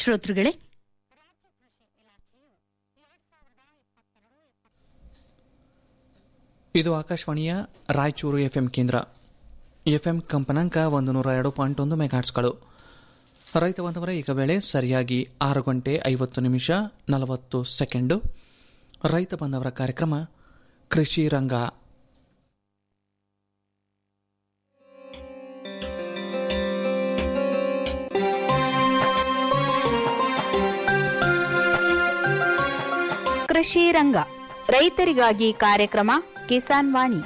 ಶ್ರೋತೃಗಳೇ ಇದು ಆಕಾಶವಾಣಿಯ ರಾಯಚೂರು ಎಫ್ಎಂ ಕೇಂದ್ರ ಎಫ್ಎಂ ಕಂಪನಾಂಕ ಒಂದು ನೂರ ಎರಡು ಪಾಯಿಂಟ್ ಒಂದು ಮೆಗಾಟ್ಸ್ಗಳು ರೈತ ಬಾಂಧವರೇ ಈಗ ವೇಳೆ ಸರಿಯಾಗಿ ಆರು ಗಂಟೆ ಐವತ್ತು ನಿಮಿಷ ನಲವತ್ತು ಸೆಕೆಂಡು ರೈತ ಬಾಂಧವರ ಕಾರ್ಯಕ್ರಮ ಕೃಷಿ ರಂಗ ಕೃಷಿ ರಂಗ ರೈತರಿಗಾಗಿ ಕಾರ್ಯಕ್ರಮ ಕಿಸಾನ್ ವಾಣಿ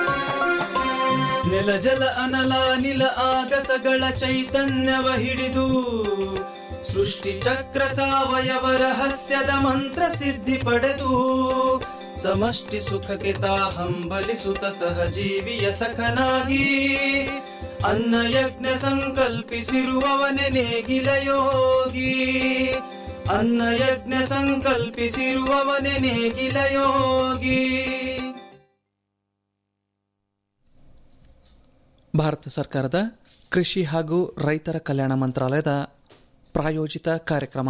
ನೆಲ ಜಲ ಅನಲ ನಿಲ ಆಗಸಗಳ ಚೈತನ್ಯವ ಹಿಡಿದು ಸೃಷ್ಟಿ ಚಕ್ರ ಸಾವಯವ ರಹಸ್ಯದ ಮಂತ್ರ ಸಿದ್ಧಿ ಪಡೆದು ಸಮಷ್ಟಿ ಸುಖಕ್ಕೆ ತಾ ಹಂಬಲಿಸುತ್ತ ಸಹಜೀವಿಯ ಸಖನಾಗಿ ಅನ್ನ ಯಜ್ಞ ಸಂಕಲ್ಪಿಸಿರುವವನೆ ನೇಗಿಲ ಯೋಗಿ ಅನ್ನ ಯಜ್ಞ ಸಂಕಲ್ಪಿಸಿರುವವನೆ ನೇಗಿಲ ಯೋಗಿ ಭಾರತ ಸರ್ಕಾರದ ಕೃಷಿ ಹಾಗೂ ರೈತರ ಕಲ್ಯಾಣ ಮಂತ್ರಾಲಯದ ಪ್ರಾಯೋಜಿತ ಕಾರ್ಯಕ್ರಮ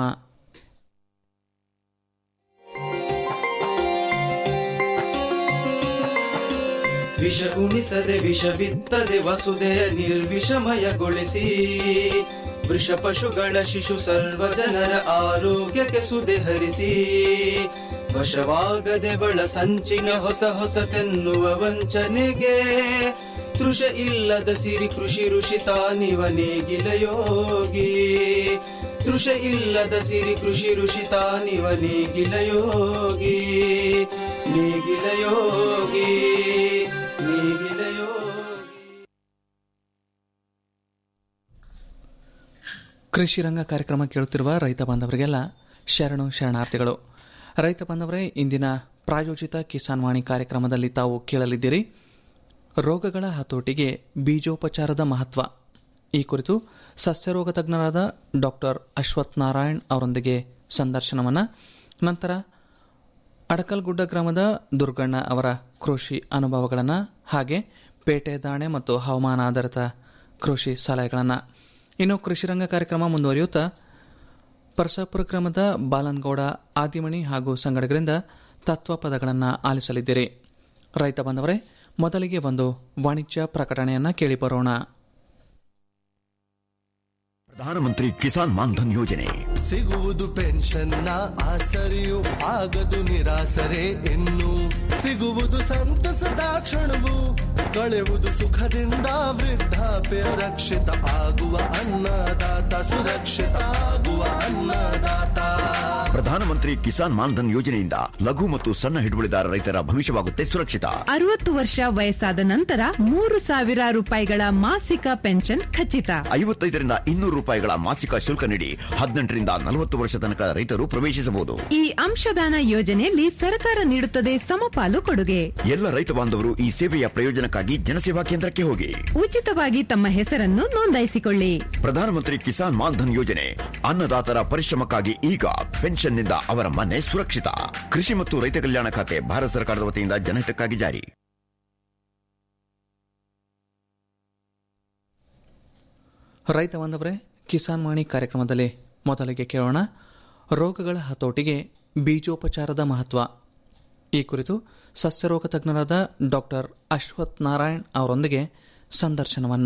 ವಿಷ ಉಣಿಸದೆ ವಿಷ ಬಿತ್ತದೆ ವಸುದೆಯ ನಿರ್ವಿಷಮಯಗೊಳಿಸಿ ವೃಷ ಪಶುಗಳ ಶಿಶು ಸರ್ವ ಜನರ ಆರೋಗ್ಯಕ್ಕೆ ಸುದೆ ಹರಿಸಿ ವಶವಾಗದೆ ಬಳ ಸಂಚಿನ ಹೊಸ ಹೊಸತೆನ್ನುವ ವಂಚನೆಗೆ ತೃಷ ಇಲ್ಲದ ಸಿರಿ ಕೃಷಿ ಋಷಿ ತಾನಿವ ನೇಗಿಲ ಯೋಗಿ ತೃಷ ಇಲ್ಲದ ಸಿರಿ ಕೃಷಿ ಋಷಿ ತಾನಿವ ನೇಗಿಲ ಯೋಗಿ ನೇಗಿಲ ಯೋಗಿ ನೇಗಿಲ ಯೋಗಿ ಕೃಷಿ ರಂಗ ಕಾರ್ಯಕ್ರಮ ಕೇಳುತ್ತಿರುವ ರೈತ ಬಾಂಧವರಿಗೆಲ್ಲ ಶರಣು ಶರಣಾರ್ಥಿಗಳು ರೈತ ಬಾಂಧವರೇ ಇಂದಿನ ಪ್ರಾಯೋಜಿತ ಕಿಸಾನ್ ವಾಣಿ ಕಾರ್ಯಕ್ರಮದಲ್ಲಿ ತಾವು ಕೇಳಲಿದ್ದೀರಿ ರೋಗಗಳ ಹತೋಟಿಗೆ ಬೀಜೋಪಚಾರದ ಮಹತ್ವ ಈ ಕುರಿತು ಸಸ್ಯರೋಗ ತಜ್ಞರಾದ ಡಾಕ್ಟರ್ ಅಶ್ವಥ್ ನಾರಾಯಣ್ ಅವರೊಂದಿಗೆ ಸಂದರ್ಶನವನ್ನು ನಂತರ ಅಡಕಲ್ಗುಡ್ಡ ಗ್ರಾಮದ ದುರ್ಗಣ್ಣ ಅವರ ಕೃಷಿ ಅನುಭವಗಳನ್ನು ಹಾಗೆ ಪೇಟೆ ದಾಣೆ ಮತ್ತು ಹವಾಮಾನ ಆಧಾರಿತ ಕೃಷಿ ಸಲಹೆಗಳನ್ನು ಇನ್ನು ಕೃಷಿ ರಂಗ ಕಾರ್ಯಕ್ರಮ ಮುಂದುವರಿಯುತ್ತಾ ಪರಸಾಪುರ ಗ್ರಾಮದ ಬಾಲನ್ಗೌಡ ಆದಿಮಣಿ ಹಾಗೂ ಸಂಗಡಗರಿಂದ ತತ್ವ ಪದಗಳನ್ನು ಆಲಿಸಲಿದ್ದೀರಿ ರೈತ ಬಾಂಧವರೇ ಮೊದಲಿಗೆ ಒಂದು ವಾಣಿಜ್ಯ ಪ್ರಕಟಣೆಯನ್ನ ಕೇಳಿ ಬರೋಣ ಪ್ರಧಾನಮಂತ್ರಿ ಕಿಸಾನ್ ಮಾನ್ಧನ್ ಯೋಜನೆ ಸಿಗುವುದು ಪೆನ್ಷನ್ನ ಆಸರೆಯು ಆಗದು ನಿರಾಸರೆ ಇನ್ನು ಸಿಗುವುದು ಸಂತಸದ ಕ್ಷಣವು ಕಳೆವುದು ಸುಖದಿಂದ ವೃದ್ಧಾಪ್ಯ ರಕ್ಷಿತ ಆಗುವ ಅನ್ನದಾತ ಸುರಕ್ಷಿತ ಆಗುವ ಅನ್ನದಾತ ಪ್ರಧಾನಮಂತ್ರಿ ಕಿಸಾನ್ ಮಾನ್ಧನ್ ಯೋಜನೆಯಿಂದ ಲಘು ಮತ್ತು ಸಣ್ಣ ಹಿಡುವಳಿದಾರ ರೈತರ ಭವಿಷ್ಯವಾಗುತ್ತೆ ಸುರಕ್ಷಿತ ಅರವತ್ತು ವರ್ಷ ವಯಸ್ಸಾದ ನಂತರ ಮೂರು ಸಾವಿರ ರೂಪಾಯಿಗಳ ಮಾಸಿಕ ಪೆನ್ಷನ್ ಖಚಿತ ಐವತ್ತೈದರಿಂದ ಇನ್ನೂರು ರೂಪಾಯಿಗಳ ಮಾಸಿಕ ಶುಲ್ಕ ನೀಡಿ ಹದಿನೆಂಟರಿಂದ ನಲವತ್ತು ವರ್ಷ ತನಕ ರೈತರು ಪ್ರವೇಶಿಸಬಹುದು ಈ ಅಂಶದಾನ ಯೋಜನೆಯಲ್ಲಿ ಸರ್ಕಾರ ನೀಡುತ್ತದೆ ಸಮಪಾಲು ಕೊಡುಗೆ ಎಲ್ಲ ರೈತ ಬಾಂಧವರು ಈ ಸೇವೆಯ ಪ್ರಯೋಜನಕ್ಕಾಗಿ ಜನಸೇವಾ ಕೇಂದ್ರಕ್ಕೆ ಹೋಗಿ ಉಚಿತವಾಗಿ ತಮ್ಮ ಹೆಸರನ್ನು ನೋಂದಾಯಿಸಿಕೊಳ್ಳಿ ಪ್ರಧಾನಮಂತ್ರಿ ಕಿಸಾನ್ ಮಾನ್ಧನ್ ಯೋಜನೆ ಅನ್ನದಾತರ ಪರಿಶ್ರಮಕ್ಕಾಗಿ ಈಗ ಪೆನ್ಷನ್ನಿಂದ ಅವರ ಮನೆ ಸುರಕ್ಷಿತ ಕೃಷಿ ಮತ್ತು ರೈತ ಕಲ್ಯಾಣ ಖಾತೆ ಭಾರತ ಸರ್ಕಾರದ ವತಿಯಿಂದ ಜನಹಿತಕ್ಕಾಗಿ ಜಾರಿ ರೈತ ಬಾಂಧವರೇ ಕಿಸಾನ್ ವಾಣಿ ಕಾರ್ಯಕ್ರಮದಲ್ಲಿ ಮೊದಲಿಗೆ ಕೇಳೋಣ ರೋಗಗಳ ಹತೋಟಿಗೆ ಬೀಜೋಪಚಾರದ ಮಹತ್ವ ಈ ಕುರಿತು ಸಸ್ಯರೋಗ ತಜ್ಞರಾದ ಡಾಕ್ಟರ್ ಅಶ್ವಥ್ ನಾರಾಯಣ್ ಅವರೊಂದಿಗೆ ಸಂದರ್ಶನವನ್ನ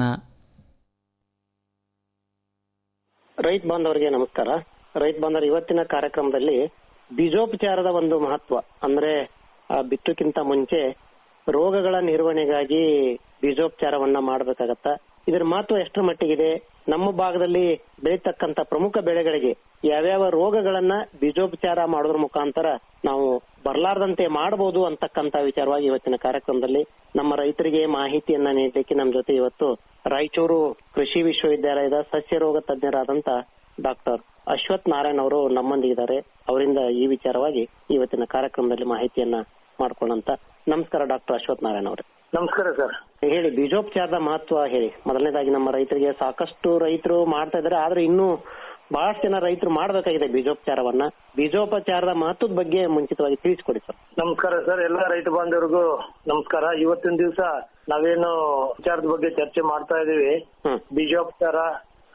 ರೈತ ಬಾಂಧವರಿಗೆ ನಮಸ್ಕಾರ ರೈತ ಬಾಂಧವರು ಇವತ್ತಿನ ಕಾರ್ಯಕ್ರಮದಲ್ಲಿ ಬೀಜೋಪಚಾರದ ಒಂದು ಮಹತ್ವ ಅಂದ್ರೆ ಆ ಬಿತ್ತುಕ್ಕಿಂತ ಮುಂಚೆ ರೋಗಗಳ ನಿರ್ವಹಣೆಗಾಗಿ ಬೀಜೋಪಚಾರವನ್ನ ಮಾಡಬೇಕಾಗತ್ತ ಇದರ ಮಹತ್ವ ಎಷ್ಟರ ಮಟ್ಟಿಗಿದೆ ನಮ್ಮ ಭಾಗದಲ್ಲಿ ಬೆಳೀತಕ್ಕಂತ ಪ್ರಮುಖ ಬೆಳೆಗಳಿಗೆ ಯಾವ್ಯಾವ ರೋಗಗಳನ್ನ ಬೀಜೋಪಚಾರ ಮಾಡೋದ್ರ ಮುಖಾಂತರ ನಾವು ಬರ್ಲಾರ್ದಂತೆ ಮಾಡಬಹುದು ಅಂತಕ್ಕಂತ ವಿಚಾರವಾಗಿ ಇವತ್ತಿನ ಕಾರ್ಯಕ್ರಮದಲ್ಲಿ ನಮ್ಮ ರೈತರಿಗೆ ಮಾಹಿತಿಯನ್ನ ನೀಡಲಿಕ್ಕೆ ನಮ್ಮ ಜೊತೆ ಇವತ್ತು ರಾಯಚೂರು ಕೃಷಿ ವಿಶ್ವವಿದ್ಯಾಲಯದ ಸಸ್ಯ ರೋಗ ತಜ್ಞರಾದಂತ ಡಾಕ್ಟರ್ ಅಶ್ವಥ್ ನಾರಾಯಣ್ ಅವರು ನಮ್ಮೊಂದಿಗಿದ್ದಾರೆ ಅವರಿಂದ ಈ ವಿಚಾರವಾಗಿ ಇವತ್ತಿನ ಕಾರ್ಯಕ್ರಮದಲ್ಲಿ ಮಾಹಿತಿಯನ್ನ ಮಾಡ್ಕೊಂಡಂತ ನಮಸ್ಕಾರ ಡಾಕ್ಟರ್ ಅಶ್ವಥ್ ನಾರಾಯಣ್ ಅವರೇ ನಮಸ್ಕಾರ ಸರ್ ಹೇಳಿ ಬೀಜೋಪಚಾರದ ಮಹತ್ವ ಹೇಳಿ ಮೊದಲನೇದಾಗಿ ನಮ್ಮ ರೈತರಿಗೆ ಸಾಕಷ್ಟು ರೈತರು ಮಾಡ್ತಾ ಇದ್ದಾರೆ ಆದ್ರೆ ಇನ್ನೂ ಬಹಳಷ್ಟು ಜನ ರೈತರು ಮಾಡ್ಬೇಕಾಗಿದೆ ಬೀಜೋಪಚಾರವನ್ನ ಬೀಜೋಪಚಾರದ ಮಹತ್ವದ ಬಗ್ಗೆ ಮುಂಚಿತವಾಗಿ ತಿಳಿಸ್ಕೊಡಿ ಸರ್ ನಮಸ್ಕಾರ ಸರ್ ಎಲ್ಲ ರೈತ ಬಾಂಧವರಿಗೂ ನಮಸ್ಕಾರ ಇವತ್ತಿನ ದಿವಸ ನಾವೇನು ವಿಚಾರದ ಬಗ್ಗೆ ಚರ್ಚೆ ಮಾಡ್ತಾ ಇದೀವಿ ಹ್ಮ್ ಬೀಜೋಪಚಾರ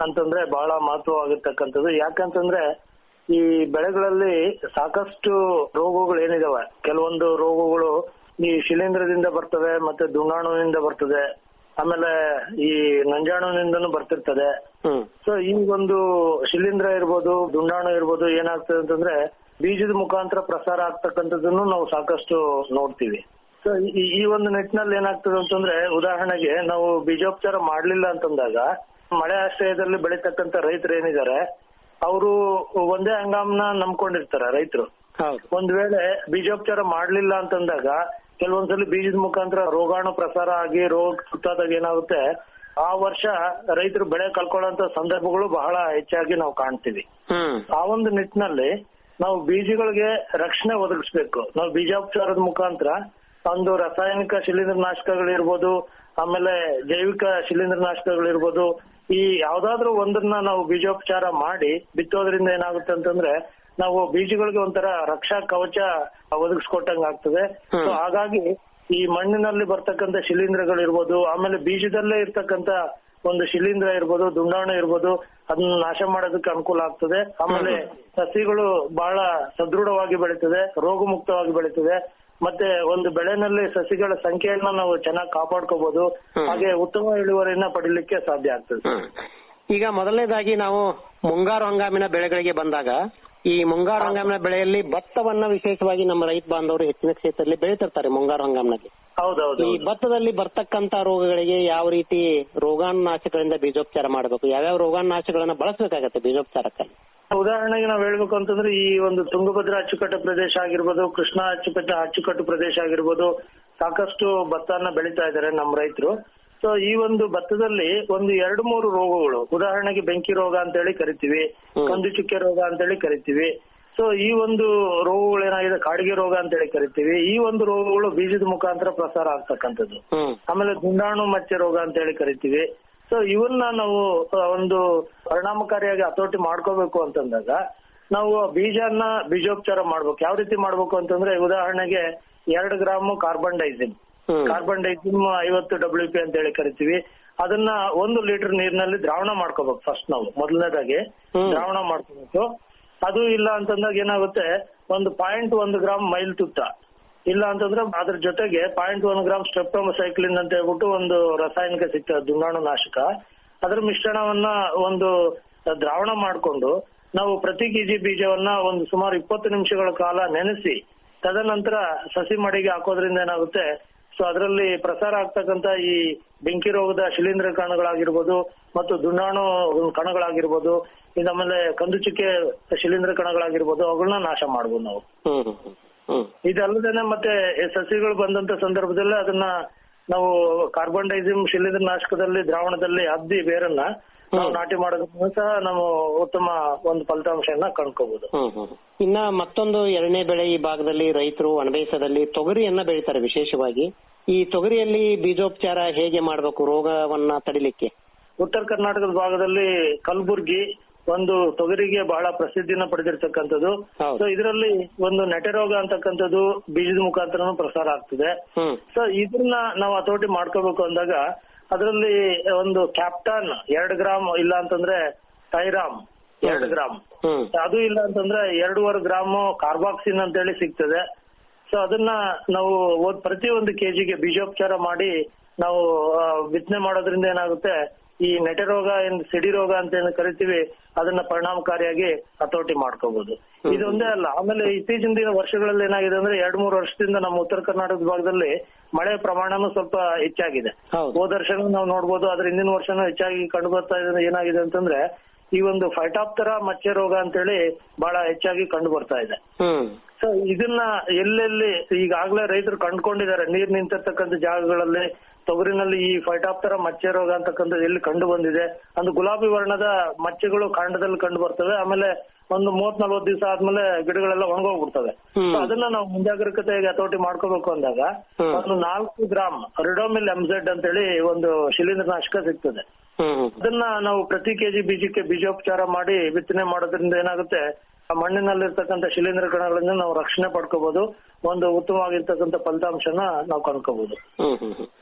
ಅಂತಂದ್ರೆ ಬಹಳ ಮಹತ್ವವಾಗಿರ್ತಕ್ಕಂಥದ್ದು ಯಾಕಂತಂದ್ರೆ ಈ ಬೆಳೆಗಳಲ್ಲಿ ಸಾಕಷ್ಟು ರೋಗಗಳು ಏನಿದಾವೆ ಕೆಲವೊಂದು ರೋಗಗಳು ಈ ಶಿಲೀಂಧ್ರದಿಂದ ಬರ್ತವೆ ಮತ್ತೆ ದುಂಡಾಣುವಿನಿಂದ ಬರ್ತದೆ ಆಮೇಲೆ ಈ ನಂಜಾಣುವಿನಿಂದನೂ ಬರ್ತಿರ್ತದೆ ಸೊ ಈ ಒಂದು ಶಿಲೀಂಧ್ರ ಇರ್ಬೋದು ದುಂಡಾಣು ಇರ್ಬೋದು ಏನಾಗ್ತದೆ ಅಂತಂದ್ರೆ ಬೀಜದ ಮುಖಾಂತರ ಪ್ರಸಾರ ಆಗ್ತಕ್ಕಂಥದ್ದನ್ನು ನಾವು ಸಾಕಷ್ಟು ನೋಡ್ತೀವಿ ಸೊ ಈ ಈ ಒಂದು ನಿಟ್ಟಿನಲ್ಲಿ ಏನಾಗ್ತದೆ ಅಂತಂದ್ರೆ ಉದಾಹರಣೆಗೆ ನಾವು ಬೀಜೋಪಚಾರ ಮಾಡ್ಲಿಲ್ಲ ಅಂತಂದಾಗ ಮಳೆ ಆಶ್ರಯದಲ್ಲಿ ಬೆಳೀತಕ್ಕಂಥ ರೈತರು ಏನಿದ್ದಾರೆ ಅವರು ಒಂದೇ ಹಂಗಾಮ್ನ ನಂಬ್ಕೊಂಡಿರ್ತಾರೆ ರೈತರು ಒಂದ್ ವೇಳೆ ಬೀಜೋಪಚಾರ ಮಾಡ್ಲಿಲ್ಲ ಅಂತಂದಾಗ ಕೆಲವೊಂದ್ಸಲಿ ಬೀಜದ ಮುಖಾಂತರ ರೋಗಾಣು ಪ್ರಸಾರ ಆಗಿ ರೋಗ ಸುತ್ತಾದಾಗ ಏನಾಗುತ್ತೆ ಆ ವರ್ಷ ರೈತರು ಬೆಳೆ ಕಳ್ಕೊಳ್ಳೋಂತ ಸಂದರ್ಭಗಳು ಬಹಳ ಹೆಚ್ಚಾಗಿ ನಾವು ಕಾಣ್ತೀವಿ ಆ ಒಂದು ನಿಟ್ಟಿನಲ್ಲಿ ನಾವು ಬೀಜಗಳಿಗೆ ರಕ್ಷಣೆ ಒದಗಿಸ್ಬೇಕು ನಾವು ಬೀಜೋಪಚಾರದ ಮುಖಾಂತರ ಒಂದು ರಾಸಾಯನಿಕ ಶಿಲೀಂಧ್ರ ನಾಶಕಗಳಿರ್ಬೋದು ಆಮೇಲೆ ಜೈವಿಕ ಶಿಲೀಂಧ್ರ ನಾಶಕಗಳಿರ್ಬೋದು ಈ ಯಾವ್ದಾದ್ರು ಒಂದನ್ನ ನಾವು ಬೀಜೋಪಚಾರ ಮಾಡಿ ಬಿತ್ತೋದ್ರಿಂದ ಏನಾಗುತ್ತೆ ಅಂತಂದ್ರೆ ನಾವು ಬೀಜಗಳಿಗೆ ಒಂಥರ ರಕ್ಷಾ ಕವಚ ಒದಗಿಸ್ಕೊಟ್ಟಂಗ ಆಗ್ತದೆ ಸೊ ಹಾಗಾಗಿ ಈ ಮಣ್ಣಿನಲ್ಲಿ ಬರ್ತಕ್ಕಂಥ ಶಿಲೀಂಧ್ರಗಳಿರ್ಬೋದು ಆಮೇಲೆ ಬೀಜದಲ್ಲೇ ಇರ್ತಕ್ಕಂಥ ಒಂದು ಶಿಲೀಂಧ್ರ ಇರ್ಬೋದು ದುಂಡಾಣು ಇರ್ಬೋದು ಅದನ್ನ ನಾಶ ಮಾಡೋದಕ್ಕೆ ಅನುಕೂಲ ಆಗ್ತದೆ ಆಮೇಲೆ ಸಸಿಗಳು ಬಹಳ ಸದೃಢವಾಗಿ ಬೆಳೀತದೆ ರೋಗ ಮುಕ್ತವಾಗಿ ಬೆಳೀತದೆ ಮತ್ತೆ ಒಂದು ಬೆಳೆನಲ್ಲಿ ಸಸಿಗಳ ಸಂಖ್ಯೆಯನ್ನ ನಾವು ಚೆನ್ನಾಗಿ ಕಾಪಾಡ್ಕೋಬಹುದು ಹಾಗೆ ಉತ್ತಮ ಇಳುವರಿಯನ್ನ ಪಡಿಲಿಕ್ಕೆ ಸಾಧ್ಯ ಆಗ್ತದೆ ಈಗ ಮೊದಲನೇದಾಗಿ ನಾವು ಮುಂಗಾರು ಹಂಗಾಮಿನ ಬೆಳೆಗಳಿಗೆ ಬಂದಾಗ ಈ ಮುಂಗಾರು ಹಂಗಾಮಿನ ಬೆಳೆಯಲ್ಲಿ ಭತ್ತವನ್ನ ವಿಶೇಷವಾಗಿ ನಮ್ಮ ರೈತ ಬಾಂಧವರು ಹೆಚ್ಚಿನ ಕ್ಷೇತ್ರದಲ್ಲಿ ಬೆಳೀತಿರ್ತಾರೆ ಮುಂಗಾರು ಹಂಗಾಮಿನಲ್ಲಿ ಹೌದೌದು ಈ ಭತ್ತದಲ್ಲಿ ಬರ್ತಕ್ಕಂತ ರೋಗಗಳಿಗೆ ಯಾವ ರೀತಿ ರೋಗಾಣುನಾಶಕಗಳಿಂದ ಬೀಜೋಪಚಾರ ಮಾಡಬೇಕು ಯಾವ್ಯಾವ ರೋಗಾಣುನಾಶಗಳನ್ನ ಬಳಸಬೇಕಾಗತ್ತೆ ಬೀಜೋಪಚಾರಕ್ಕಾಗಿ ಉದಾಹರಣೆಗೆ ನಾವ್ ಹೇಳ್ಬೇಕು ಅಂತಂದ್ರೆ ಈ ಒಂದು ತುಂಗಭದ್ರಾ ಅಚ್ಚುಕಟ್ಟು ಪ್ರದೇಶ ಆಗಿರ್ಬೋದು ಕೃಷ್ಣಾ ಅಚ್ಚುಕಟ್ಟು ಅಚ್ಚುಕಟ್ಟು ಪ್ರದೇಶ ಆಗಿರ್ಬೋದು ಸಾಕಷ್ಟು ಭತ್ತನ ಬೆಳೀತಾ ಇದ್ದಾರೆ ನಮ್ಮ ರೈತರು ಸೊ ಈ ಒಂದು ಭತ್ತದಲ್ಲಿ ಒಂದು ಎರಡು ಮೂರು ರೋಗಗಳು ಉದಾಹರಣೆಗೆ ಬೆಂಕಿ ರೋಗ ಅಂತ ಹೇಳಿ ಕರಿತೀವಿ ಕಂದು ಚುಕ್ಕೆ ರೋಗ ಅಂತ ಹೇಳಿ ಕರಿತೀವಿ ಸೊ ಈ ಒಂದು ರೋಗಗಳು ಏನಾಗಿದೆ ಕಾಡಿಗೆ ರೋಗ ಅಂತ ಹೇಳಿ ಕರಿತೀವಿ ಈ ಒಂದು ರೋಗಗಳು ಬೀಜದ ಮುಖಾಂತರ ಪ್ರಸಾರ ಆಗ್ತಕ್ಕಂಥದ್ದು ಆಮೇಲೆ ದುಂಡಾಣು ಮಚ್ಚೆ ರೋಗ ಅಂತ ಹೇಳಿ ಕರಿತೀವಿ ಸೊ ಇವನ್ನ ನಾವು ಆ, ಒಂದು ಪರಿಣಾಮಕಾರಿಯಾಗಿ ಹತೋಟಿ ಮಾಡ್ಕೋಬೇಕು ಅಂತಂದಾಗ ನಾವು ಬೀಜನ ಬೀಜೋಪಚಾರ ಮಾಡ್ಬೇಕು ಯಾವ ರೀತಿ ಮಾಡ್ಬೇಕು ಅಂತಂದ್ರೆ ಉದಾಹರಣೆಗೆ ಎರಡು gram carbendazim carbendazim ಐವತ್ತು ಡಬ್ಲ್ಯೂ ಪಿ ಅಂತ ಹೇಳಿ ಕರಿತೀವಿ ಅದನ್ನ ಒಂದು ಲೀಟರ್ ನೀರಿನಲ್ಲಿ ದ್ರಾವಣ ಮಾಡ್ಕೋಬೇಕು ಫಸ್ಟ್ ನಾವು ಮೊದಲನೇದಾಗಿ ದ್ರಾವಣ ಮಾಡ್ಕೋಬೇಕು ಅದು ಇಲ್ಲ ಅಂತಂದಾಗ ಏನಾಗುತ್ತೆ ಒಂದು ಪಾಯಿಂಟ್ ಒಂದು ಗ್ರಾಮ್ ಮೈಲ್ ತುತ್ತ ಇಲ್ಲ ಅಂತಂದ್ರೆ ಅದ್ರ ಜೊತೆಗೆ ಪಾಯಿಂಟ್ ಒನ್ ಗ್ರಾಮ್ ಸ್ಟ್ರೆಪ್ಟೋಮಸೈಕ್ಲಿನ್ ಅಂತ ಹೇಳ್ಬಿಟ್ಟು ಒಂದು ರಾಸಾಯನಿಕ ಸಿಗ್ತದೆ ದುಂಡಾಣು ನಾಶಕ ಅದ್ರ ಮಿಶ್ರಣವನ್ನ ಒಂದು ದ್ರಾವಣ ಮಾಡ್ಕೊಂಡು ನಾವು ಪ್ರತಿ ಕೆಜಿ ಬೀಜವನ್ನ ಒಂದು ಸುಮಾರು ಇಪ್ಪತ್ತು ನಿಮಿಷಗಳ ಕಾಲ ನೆನೆಸಿ ತದನಂತರ ಸಸಿ ಮಡಿಗೆ ಹಾಕೋದ್ರಿಂದ ಏನಾಗುತ್ತೆ ಸೊ ಅದರಲ್ಲಿ ಪ್ರಸಾರ ಆಗ್ತಕ್ಕಂತ ಈ ಬೆಂಕಿ ರೋಗದ ಶಿಲೀಂಧ್ರ ಕಣಗಳಾಗಿರ್ಬೋದು ಮತ್ತು ದುಂಡಾಣು ಕಣಗಳಾಗಿರ್ಬೋದು ಇದಾದ್ಮೇಲೆ ಕಂದು ಚುಕ್ಕೆ ಶಿಲೀಂಧ್ರ ಕಣಗಳಾಗಿರ್ಬೋದು ಅವುಗಳನ್ನ ನಾಶ ಮಾಡ್ಬೋದು ನಾವು ಇದಲ್ಲದೇನೆ ಮತ್ತೆ ಈ ಸಸಿಗಳು ಬಂದಂತ ಸಂದರ್ಭದಲ್ಲಿ ಅದನ್ನ ನಾವು ಕಾರ್ಬನ್ ಡೈಸಿಮ್ ಶಿಲೀಂಧ್ರ ನಾಶಕದಲ್ಲಿ ದ್ರಾವಣದಲ್ಲಿ ಅದ್ದಿ ಬೇರನ್ನ ನಾವು ನಾಟಿ ಮಾಡೋದ್ರಿಂದ ಸಹ ನಾವು ಉತ್ತಮ ಒಂದು ಫಲಿತಾಂಶವನ್ನ ಕಂಡ್ಕೋಬಹುದು ಇನ್ನ ಮತ್ತೊಂದು ಎರಡನೇ ಬೆಳೆ ಈ ಭಾಗದಲ್ಲಿ ರೈತರು ಒಣಬೇಸದಲ್ಲಿ ತೊಗರಿಯನ್ನ ಬೆಳೀತಾರೆ ವಿಶೇಷವಾಗಿ ಈ ತೊಗರಿಯಲ್ಲಿ ಬೀಜೋಪಚಾರ ಹೇಗೆ ಮಾಡಬೇಕು ರೋಗವನ್ನ ತಡಿಲಿಕ್ಕೆ ಉತ್ತರ ಕರ್ನಾಟಕದ ಭಾಗದಲ್ಲಿ ಕಲಬುರ್ಗಿ ಒಂದು ತೊಗರಿಗೆ ಬಹಳ ಪ್ರಸಿದ್ಧಿನ ಪಡೆದಿರ್ತಕ್ಕಂಥದ್ದು ಸೊ ಇದರಲ್ಲಿ ಒಂದು ನೆಟೆ ರೋಗ ಅಂತಕ್ಕಂಥದ್ದು ಬೀಜದ ಮುಖಾಂತರನೂ ಪ್ರಸಾರ ಆಗ್ತದೆ ಸೊ ಇದನ್ನ ನಾವು ಹತೋಟಿ ಮಾಡ್ಕೋಬೇಕು ಅಂದಾಗ ಅದರಲ್ಲಿ ಒಂದು ಕ್ಯಾಪ್ಟಾನ್ ಎರಡು ಗ್ರಾಮ್ ಇಲ್ಲ ಅಂತಂದ್ರೆ ಟೈರಾಮ್ ಎರಡು ಗ್ರಾಮ್ ಅದು ಇಲ್ಲ ಅಂತಂದ್ರೆ ಎರಡೂವರೆ ಗ್ರಾಮ್ ಕಾರ್ಬಾಕ್ಸಿನ್ ಅಂತ ಹೇಳಿ ಸಿಗ್ತದೆ ಸೊ ಅದನ್ನ ನಾವು ಒಂದ್- ಪ್ರತಿ ಒಂದು ಕೆಜಿಗೆ ಬೀಜೋಪಚಾರ ಮಾಡಿ ನಾವು ಆ, ಬಿತ್ತನೆ ಮಾಡೋದ್ರಿಂದ ಏನಾಗುತ್ತೆ ಈ ನೆಟೆ ರೋಗ ಏನ್ ಸಿಡಿ ರೋಗ ಅಂತ ಏನು ಕರಿತೀವಿ ಅದನ್ನ ಪರಿಣಾಮಕಾರಿಯಾಗಿ ಹತೋಟಿ ಮಾಡ್ಕೋಬಹುದು ಇದೊಂದೇ ಅಲ್ಲ ಆಮೇಲೆ ಇತ್ತೀಚಿನ ದಿನ ವರ್ಷಗಳಲ್ಲಿ ಏನಾಗಿದೆ ಅಂದ್ರೆ ಎರಡ್ ಮೂರು ವರ್ಷದಿಂದ ನಮ್ಮ ಉತ್ತರ ಕರ್ನಾಟಕದ ಭಾಗದಲ್ಲಿ ಮಳೆ ಪ್ರಮಾಣನೂ ಸ್ವಲ್ಪ ಹೆಚ್ಚಾಗಿದೆ ಹೋದ ವರ್ಷನೂ ನಾವು ನೋಡ್ಬೋದು ಅದ್ರ ಹಿಂದಿನ ವರ್ಷನೂ ಹೆಚ್ಚಾಗಿ ಕಂಡು ಬರ್ತಾ ಇದೆ ಏನಾಗಿದೆ ಅಂತಂದ್ರೆ ಈ ಒಂದು ಫೈಟಾಪ್ತರ ಮಚ್ಚೆ ರೋಗ ಅಂತೇಳಿ ಬಹಳ ಹೆಚ್ಚಾಗಿ ಕಂಡು ಬರ್ತಾ ಇದೆ ಸೊ ಇದನ್ನ ಎಲ್ಲೆಲ್ಲಿ ಈಗಾಗಲೇ ರೈತರು ಕಂಡುಕೊಂಡಿದ್ದಾರೆ ನೀರ್ ನಿಂತಿರ್ತಕ್ಕಂಥ ಜಾಗಗಳಲ್ಲಿ ತೊಗರಿನಲ್ಲಿ ಈ ಫೈಟಾಪ್ತರ ಮಚ್ಚೆ ರೋಗ ಅಂತಕ್ಕಂಥದ್ದು ಎಲ್ಲಿ ಕಂಡು ಬಂದಿದೆ ಒಂದು ಗುಲಾಬಿ ವರ್ಣದ ಮಚ್ಚೆಗಳು ಕಾಂಡದಲ್ಲಿ ಕಂಡು ಬರ್ತವೆ ಆಮೇಲೆ ಒಂದು ಮೂವತ್ ನಲ್ವತ್ ದಿವಸ ಆದ್ಮೇಲೆ ಗಿಡಗಳೆಲ್ಲ ಒಣಗೋಗ್ಬಿಡ್ತವೆ So ಅದನ್ನ ನಾವು ಮುಂಜಾಗ್ರತೆಯಾಗಿ ಹತೋಟಿ ಮಾಡ್ಕೋಬೇಕು ಅಂದಾಗ ಒಂದು ನಾಲ್ಕು ಗ್ರಾಮ್ ರಿಡೋಮಿಲ್ ಎಂಜೆಡ್ ಅಂತೇಳಿ ಒಂದು ಶಿಲೀಂಧ್ರನಾಶಕ ಸಿಗ್ತದೆ ಅದನ್ನ ನಾವು ಪ್ರತಿ ಕೆಜಿ ಬೀಜಕ್ಕೆ ಬೀಜೋಪಚಾರ ಮಾಡಿ ಬಿತ್ತನೆ ಮಾಡೋದ್ರಿಂದ ಏನಾಗುತ್ತೆ ಆ ಮಣ್ಣಿನಲ್ಲಿರ್ತಕ್ಕಂಥ ಶಿಲೀಂಧ್ರ ಕಣಗಳಿಂದ ನಾವು ರಕ್ಷಣೆ ಪಡ್ಕೋಬಹುದು ಒಂದು ಉತ್ತಮವಾಗಿರ್ತಕ್ಕಂಥ ಫಲಿತಾಂಶನ ನಾವು ಕಂಡ್ಕೋಬಹುದು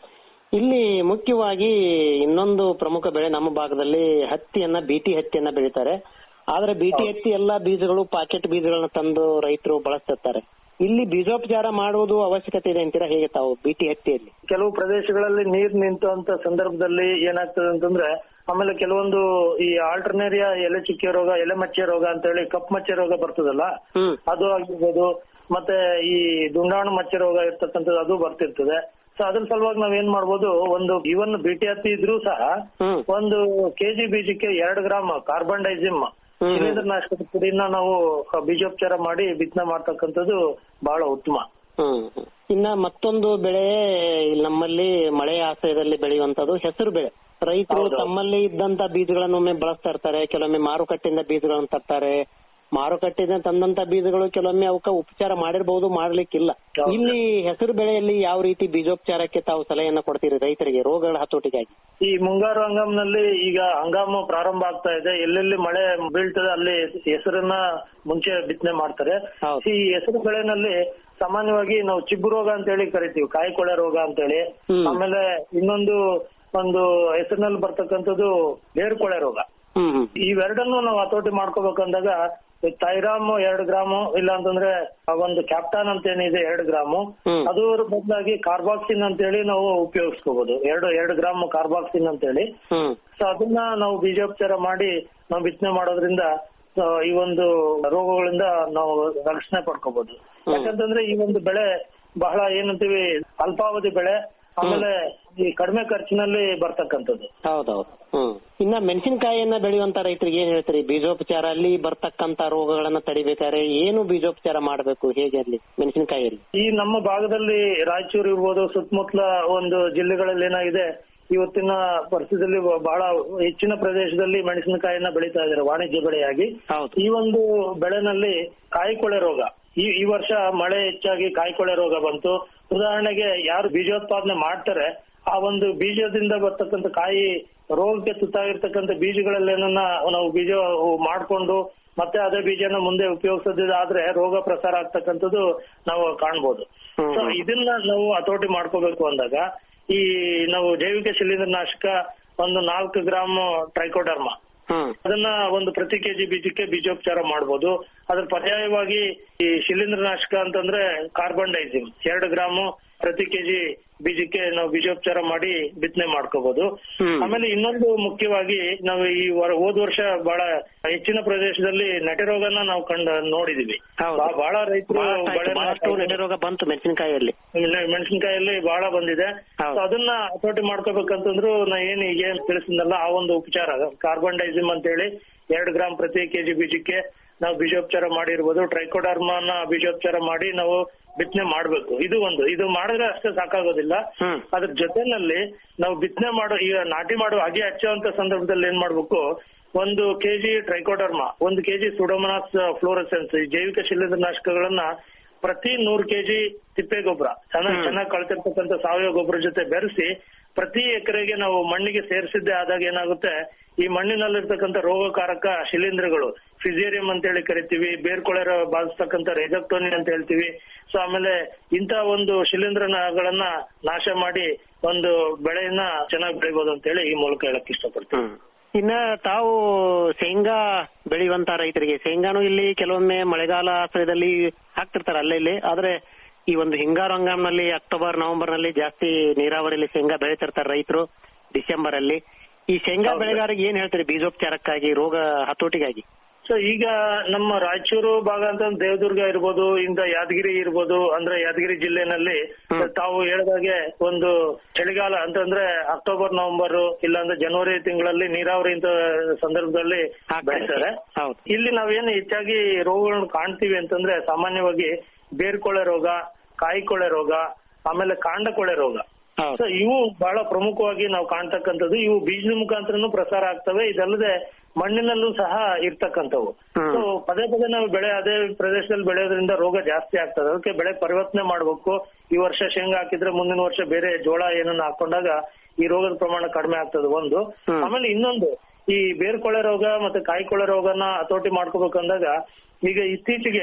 ಇಲ್ಲಿ ಮುಖ್ಯವಾಗಿ ಇನ್ನೊಂದು ಪ್ರಮುಖ ಬೆಳೆ ನಮ್ಮ ಭಾಗದಲ್ಲಿ ಹತ್ತಿಯನ್ನ ಬಿಟಿ ಹತ್ತಿಯನ್ನ ಬೆಳೀತಾರೆ ಆದ್ರೆ ಬಿಟಿ ಹತ್ತಿ ಎಲ್ಲಾ ಬೀಜಗಳು ಪಾಕೆಟ್ ಬೀಜಗಳನ್ನ ತಂದು ರೈತರು ಬಳಸ್ತಿರ್ತಾರೆ ಇಲ್ಲಿ ಬೀಜೋಪಚಾರ ಮಾಡುವುದು ಅವಶ್ಯಕತೆ ಇದೆ ಅಂತೀರಾ ಹೇಗೆ ತಾವು ಬಿಟಿ ಹತ್ತಿಯಲ್ಲಿ ಕೆಲವು ಪ್ರದೇಶಗಳಲ್ಲಿ ನೀರ್ ನಿಂತಂತ ಸಂದರ್ಭದಲ್ಲಿ ಏನಾಗ್ತದೆ ಅಂತಂದ್ರೆ ಆಮೇಲೆ ಕೆಲವೊಂದು ಈ ಆಲ್ಟರ್ನೇರಿಯಾ ಎಲೆ ಚುಕ್ಕೆ ರೋಗ ಎಲೆ ಮಚ್ಚೆ ರೋಗ ಅಂತ ಹೇಳಿ ಕಪ್ ಮಚ್ಚೆ ರೋಗ ಬರ್ತದಲ್ಲ ಅದು ಆಗಿರ್ಬೋದು ಮತ್ತೆ ಈ ದುಂಡಾಣು ಮಚ್ಚೆ ರೋಗ ಇರ್ತಕ್ಕಂಥದ್ದು ಅದು ಬರ್ತಿರ್ತದೆ ಸೊ ಅದ್ರ ಸಲುವಾಗಿ ನಾವ್ ಏನ್ ಮಾಡ್ಬೋದು ಒಂದು ಇವನ್ ಬಿಟಿ ಹತ್ತಿ ಇದ್ರೂ ಸಹ ಒಂದು ಕೆಜಿ ಬೀಜಕ್ಕೆ ಎರಡು ಗ್ರಾಮ್ ಕಾರ್ಬನ್ ಡೈಸಿಮ್ ಶಿಲೀಂಧ್ರನಾಶಕದ ಪುಡಿನ ನಾವು ಬೀಜೋಪಚಾರ ಮಾಡಿ ಬಿತ್ತನೆ ಮಾಡ್ತಕ್ಕಂಥದ್ದು ಬಹಳ ಉತ್ತಮ ಹ್ಮ್ ಇನ್ನ ಮತ್ತೊಂದು ಬೆಳೆ ಇಲ್ಲಿ ನಮ್ಮಲ್ಲಿ ಮಳೆ ಆಶ್ರಯದಲ್ಲಿ ಬೆಳೆಯುವಂತದ್ದು ಹೆಸರು ಬೆಳೆ ರೈತರು ತಮ್ಮಲ್ಲಿ ಇದ್ದಂತ ಬೀಜಗಳನ್ನು ಒಮ್ಮೆ ಬಳಸ್ತಾ ಇರ್ತಾರೆ ಕೆಲವೊಮ್ಮೆ ಮಾರುಕಟ್ಟೆಯಿಂದ ಬೀಜಗಳನ್ನು ತರ್ತಾರೆ ಮಾರುಕಟ್ಟೆಯಿಂದ ತಂದಂತ ಬೀಜಗಳು ಕೆಲವೊಮ್ಮೆ ಅವಕ್ಕ ಉಪಚಾರ ಮಾಡಿರಬಹುದು ಮಾಡ್ಲಿಕ್ಕಿಲ್ಲ ಇಲ್ಲಿ ಹೆಸರು ಬೆಳೆಯಲ್ಲಿ ಯಾವ ರೀತಿ ಬೀಜೋಪಚಾರಕ್ಕೆ ತಾವು ಸಲಹೆಯನ್ನ ಕೊಡ್ತೀರಿ ರೈತರಿಗೆ ರೋಗಗಳ ಹತೋಟಿಗಾಗಿ ಈ ಮುಂಗಾರು ಹಂಗಾಮ್ನಲ್ಲಿ ಈಗ ಹಂಗಾಮು ಪ್ರಾರಂಭ ಆಗ್ತಾ ಇದೆ ಎಲ್ಲೆಲ್ಲಿ ಮಳೆ ಬೀಳ್ತದೆ ಅಲ್ಲಿ ಹೆಸರನ್ನ ಮುಂಚೆ ಬಿತ್ತನೆ ಮಾಡ್ತಾರೆ ಈ ಹೆಸರು ಬೆಳೆನಲ್ಲಿ ಸಾಮಾನ್ಯವಾಗಿ ನಾವು ಚಿಬ್ಬು ರೋಗ ಅಂತ ಹೇಳಿ ಕರಿತೀವಿ ಕಾಯಿ ಕೊಳೆ ರೋಗ ಅಂತ ಹೇಳಿ ಆಮೇಲೆ ಇನ್ನೊಂದು ಒಂದು ಹೆಸರಿನಲ್ಲಿ ಬರ್ತಕ್ಕಂಥದ್ದು ಬೇರ್ಕೊಳೆ ರೋಗ ಇವೆರಡನ್ನು ನಾವು ಹತೋಟಿ ಮಾಡ್ಕೋಬೇಕಂದಾಗ ಥೈರಾಮ್ ಎರಡು ಗ್ರಾಮು ಇಲ್ಲ ಅಂತಂದ್ರೆ ಆ ಒಂದು ಕ್ಯಾಪ್ಟಾನ್ ಅಂತ ಏನಿದೆ ಎರಡು ಗ್ರಾಮು ಅದು ಬದಲಾಗಿ ಕಾರ್ಬಾಕ್ಸಿನ್ ಅಂತ ಹೇಳಿ ನಾವು ಉಪಯೋಗಿಸ್ಕೋಬಹುದು ಎರಡು ಎರಡು ಗ್ರಾಮ್ ಕಾರ್ಬಾಕ್ಸಿನ್ ಅಂತ ಹೇಳಿ ಸೊ ಅದನ್ನ ನಾವು ಬೀಜೋಪಚಾರ ಮಾಡಿ ನಾವು ಬಿತ್ತನೆ ಮಾಡೋದ್ರಿಂದ ಆ, ಈ ಒಂದು ರೋಗಗಳಿಂದ ನಾವು ರಕ್ಷಣೆ ಪಡ್ಕೋಬಹುದು ಯಾಕಂತಂದ್ರೆ ಈ ಒಂದು ಬೆಳೆ ಬಹಳ ಏನಂತೀವಿ ಅಲ್ಪಾವಧಿ ಬೆಳೆ ಆಮೇಲೆ ಈ ಕಡಿಮೆ ಖರ್ಚಿನಲ್ಲಿ ಬರ್ತಕ್ಕಂಥದ್ದು ಹೌದೌದು ಹ್ಮ್ ಇನ್ನ ಮೆಣಸಿನಕಾಯಿಯನ್ನ ಬೆಳೆಯುವಂತ ರೈತರಿಗೆ ಏನ್ ಹೇಳ್ತೀರಿ ಬೀಜೋಪಚಾರ ಅಲ್ಲಿ ಬರ್ತಕ್ಕಂತ ರೋಗಗಳನ್ನ ತಡಿಬೇಕಾದ್ರೆ ಏನು ಬೀಜೋಪಚಾರ ಮಾಡಬೇಕು ಹೇಗೆ ಅಲ್ಲಿ ಮೆಣಸಿನಕಾಯಿಯಲ್ಲಿ ಈ ನಮ್ಮ ಭಾಗದಲ್ಲಿ ರಾಯಚೂರು ಇರ್ಬೋದು ಸುತ್ತಮುತ್ತಲ ಒಂದು ಜಿಲ್ಲೆಗಳಲ್ಲಿ ಏನಾಗಿದೆ ಇವತ್ತಿನ ಪರಿಸ್ಥಿತಿಯಲ್ಲಿ ಬಹಳ ಹೆಚ್ಚಿನ ಪ್ರದೇಶದಲ್ಲಿ ಮೆಣಸಿನಕಾಯಿನ ಬೆಳೀತಾ ಇದ್ದಾರೆ ವಾಣಿಜ್ಯ ಬೆಳೆಯಾಗಿ ಈ ಒಂದು ಬೆಳೆನಲ್ಲಿ ಕಾಯಿಕೊಳೆ ರೋಗ ಈ ಈ ವರ್ಷ ಮಳೆ ಹೆಚ್ಚಾಗಿ ಕಾಯಿಕೊಳೆ ರೋಗ ಬಂತು ಉದಾಹರಣೆಗೆ ಯಾರು ಬೀಜೋತ್ಪಾದನೆ ಮಾಡ್ತಾರೆ ಆ ಒಂದು ಬೀಜದಿಂದ ಬರ್ತಕ್ಕಂಥ ಕಾಯಿ ರೋಗಕ್ಕೆ ತುತ್ತಾಗಿರ್ತಕ್ಕಂಥ ಬೀಜಗಳಲ್ಲೇನನ್ನ ನಾವು ಬೀಜ ಮಾಡ್ಕೊಂಡು ಮತ್ತೆ ಅದೇ ಬೀಜನ ಮುಂದೆ ಉಪಯೋಗಿಸೋದಾದ್ರೆ ರೋಗ ಪ್ರಸಾರ ಆಗ್ತಕ್ಕಂಥದ್ದು ನಾವು ಕಾಣ್ಬೋದು ಸೊ ಇದನ್ನ ನಾವು ಹತೋಟಿ ಮಾಡ್ಕೋಬೇಕು ಅಂದಾಗ ಈ ನಾವು ಜೈವಿಕ ಶಿಲೀಂಧ್ರನಾಶಕ ಒಂದು ನಾಲ್ಕು ಗ್ರಾಮ್ ಟ್ರೈಕೋಡರ್ಮಾ ಅದನ್ನ ಒಂದು ಪ್ರತಿ ಕೆಜಿ ಬೀಜಕ್ಕೆ ಬೀಜೋಪಚಾರ ಮಾಡ್ಬೋದು ಅದ್ರ ಪರ್ಯಾಯವಾಗಿ ಈ ಶಿಲೀಂಧ್ರನಾಶಕ ಅಂತಂದ್ರೆ ಕಾರ್ಬನ್ ಡೈಸಿಮ್ ಎರಡು ಗ್ರಾಮು ಪ್ರತಿ ಕೆಜಿ ಬೀಜಕ್ಕೆ ನಾವು ಬೀಜೋಪಚಾರ ಮಾಡಿ ಬಿತ್ತನೆ ಮಾಡ್ಕೋಬಹುದು ಆಮೇಲೆ ಇನ್ನೊಂದು ಮುಖ್ಯವಾಗಿ ನಾವು ಈ ವರ ಹೋದ ವರ್ಷ ಬಹಳ ಹೆಚ್ಚಿನ ಪ್ರದೇಶದಲ್ಲಿ ನಟೆ ರೋಗನ ನಾವು ಕಂಡು ನೋಡಿದೀವಿ ಬಾ- ಬಹಳ ರೈತರು ಬಹಳಷ್ಟು ನೆರೆ ರೋಗ ಬಂತು ಮೆಣಸಿನಕಾಯಿಯಲ್ಲಿ ಮೆಣಸಿನಕಾಯಲ್ಲಿ ಬಹಳ ಬಂದಿದೆ So ಅದನ್ನ ಹತೋಟಿ ಮಾಡ್ಕೋಬೇಕಂತಂದ್ರು ನಾ ಏನ್ ಈಗ ಏನ್ ತಿಳಿಸಿದ್ನಲ್ಲ ಆ ಒಂದು ಉಪಚಾರ ಕಾರ್ಬನ್ ಡೈಸಿಮ್ ಅಂತ ಹೇಳಿ ಎರಡು ಗ್ರಾಮ್ ಪ್ರತಿ ಕೆಜಿ ಬೀಜಕ್ಕೆ ನಾವು ಬೀಜೋಪಚಾರ ಮಾಡಿರ್ಬೋದು ಟ್ರೈಕೋಡರ್ಮಾನ ಬೀಜೋಪಚಾರ ಮಾಡಿ ನಾವು ಬಿತ್ತನೆ ಮಾಡ್ಬೇಕು ಇದು ಒಂದು ಇದು ಮಾಡಿದ್ರೆ ಅಷ್ಟೇ ಸಾಕಾಗೋದಿಲ್ಲ ಅದ್ರ ಜೊತೆನಲ್ಲಿ ನಾವು ಬಿತ್ತನೆ ಮಾಡೋ ಈಗ ನಾಟಿ ಮಾಡೋ ಅಗಿ ಹಚ್ಚುವಂತ ಸಂದರ್ಭದಲ್ಲಿ ಏನ್ ಮಾಡ್ಬೇಕು ಒಂದು ಕೆಜಿ ಟ್ರೈಕೋಡರ್ಮಾ ಒಂದು ಕೆಜಿ ಸುಡೋಮನಾಸ್ ಫ್ಲೋರಸೆನ್ಸ್ ಈ ಜೈವಿಕ ಶಿಲೀಂಧ್ರನಾಶಕಗಳನ್ನ ಪ್ರತಿ ನೂರು ಕೆಜಿ ತಿಪ್ಪೆ ಗೊಬ್ಬರ ಚೆನ್ನಾಗಿ ಚೆನ್ನಾಗಿ ಕಳ್ತಿರ್ತಕ್ಕಂಥ ಸಾವಯವ ಗೊಬ್ಬರ ಜೊತೆ ಬೆರೆಸಿ ಪ್ರತಿ ಎಕರೆಗೆ ನಾವು ಮಣ್ಣಿಗೆ ಸೇರಿಸಿದ್ದೆ ಆದಾಗ ಏನಾಗುತ್ತೆ ಈ ಮಣ್ಣಿನಲ್ಲಿರ್ತಕ್ಕಂಥ ರೋಗಕಾರಕ ಶಿಲೀಂಧ್ರಗಳು ಫಿಸೇರಿಯಂ ಅಂತ ಹೇಳಿ ಕರಿತೀವಿ ಬೇರ್ಕೊಳೆ ರೋಗ ಬಾಧಿಸ್ತಕ್ಕಂಥ ರೆಜಕ್ಟೋನಿ ಅಂತ ಹೇಳ್ತೀವಿ ಸೊ ಆಮೇಲೆ ಇಂತ ಒಂದು ಶಿಲೀಂಧ್ರಗಳನ್ನ ನಾಶ ಮಾಡಿ ಒಂದು ಬೆಳೆಯನ್ನ ಚೆನ್ನಾಗಿ ಬೆಳಿಬಹುದು ಅಂತ ಹೇಳಿ ಈ ಮೂಲಕ ಹೇಳಕ್ ಇಷ್ಟಪಡ್ತೀನಿ ಇನ್ನ ತಾವು ಶೇಂಗಾ ಬೆಳೆಯುವಂತ ರೈತರಿಗೆ ಶೇಂಗಾನು ಇಲ್ಲಿ ಕೆಲವೊಮ್ಮೆ ಮಳೆಗಾಲ ಆಶ್ರಯದಲ್ಲಿ ಹಾಕ್ತಿರ್ತಾರೆ ಅಲ್ಲೇ ಇಲ್ಲಿ ಆದ್ರೆ ಈ ಒಂದು ಹಿಂಗಾರು ಹಂಗಾಮ್ನಲ್ಲಿ ಅಕ್ಟೋಬರ್ ನವೆಂಬರ್ ನಲ್ಲಿ ಜಾಸ್ತಿ ನೀರಾವರಿಯಲ್ಲಿ ಶೇಂಗಾ ಬೆಳಿತಿರ್ತಾರೆ ರೈತರು ಡಿಸೆಂಬರ್ ಅಲ್ಲಿ ಈ ಶೇಂಗಾ ಬೆಳೆಗಾರರಿಗೆ ಏನ್ ಹೇಳ್ತೀರಿ ಬೀಜೋಪಚಾರಕ್ಕಾಗಿ ರೋಗ ಹತೋಟಿಗಾಗಿ ಸೊ ಈಗ ನಮ್ಮ ರಾಯಚೂರು ಭಾಗ ಅಂತ ದೇವದುರ್ಗ ಇರ್ಬೋದು ಇಂದ ಯಾದಗಿರಿ ಇರ್ಬೋದು ಅಂದ್ರೆ ಯಾದಗಿರಿ ಜಿಲ್ಲೆನಲ್ಲಿ ತಾವು ಹೇಳಿದಾಗೆ ಒಂದು ಚಳಿಗಾಲ ಅಂತಂದ್ರೆ ಅಕ್ಟೋಬರ್ ನವೆಂಬರ್ ಇಲ್ಲಾಂದ್ರೆ ಜನವರಿ ತಿಂಗಳಲ್ಲಿ ನೀರಾವರಿ ಇಂತ ಸಂದರ್ಭದಲ್ಲಿ ಬೆಳಿತಾರೆ ಇಲ್ಲಿ ನಾವೇನು ಹೆಚ್ಚಾಗಿ ರೋಗಗಳನ್ನು ಕಾಣ್ತೀವಿ ಅಂತಂದ್ರೆ ಸಾಮಾನ್ಯವಾಗಿ ಬೇರ್ಕೊಳೆ ರೋಗ ಕಾಯಿಕೊಳೆ ರೋಗ ಆಮೇಲೆ ಕಾಂಡಕೊಳೆ ರೋಗ ಸೊ ಇವು ಬಹಳ ಪ್ರಮುಖವಾಗಿ ನಾವು ಕಾಣ್ತಕ್ಕಂಥದ್ದು ಇವು ಬೀಜದ ಮುಖಾಂತರನು ಪ್ರಸಾರ ಆಗ್ತವೆ ಇದಲ್ಲದೆ ಮಣ್ಣಿನಲ್ಲೂ ಸಹ ಇರ್ತಕ್ಕಂಥವು ಸೊ ಪದೇ ಪದೇ ನಾವು ಬೆಳೆ ಅದೇ ಪ್ರದೇಶದಲ್ಲಿ ಬೆಳೆಯೋದ್ರಿಂದ ರೋಗ ಜಾಸ್ತಿ ಆಗ್ತದೆ ಅದಕ್ಕೆ ಬೆಳೆ ಪರಿವರ್ತನೆ ಮಾಡ್ಬೇಕು ಈ ವರ್ಷ ಶೇಂಗಾ ಹಾಕಿದ್ರೆ ಮುಂದಿನ ವರ್ಷ ಬೇರೆ ಜೋಳ ಏನನ್ನ ಹಾಕೊಂಡಾಗ ಈ ರೋಗದ ಪ್ರಮಾಣ ಕಡಿಮೆ ಆಗ್ತದೆ ಒಂದು ಆಮೇಲೆ ಇನ್ನೊಂದು ಈ ಬೇರ್ಕೊಳೆ ರೋಗ ಮತ್ತೆ ಕಾಯಿಕೊಳೆ ರೋಗನ ಹತೋಟಿ ಮಾಡ್ಕೋಬೇಕಂದಾಗ ಈಗ ಇತ್ತೀಚೆಗೆ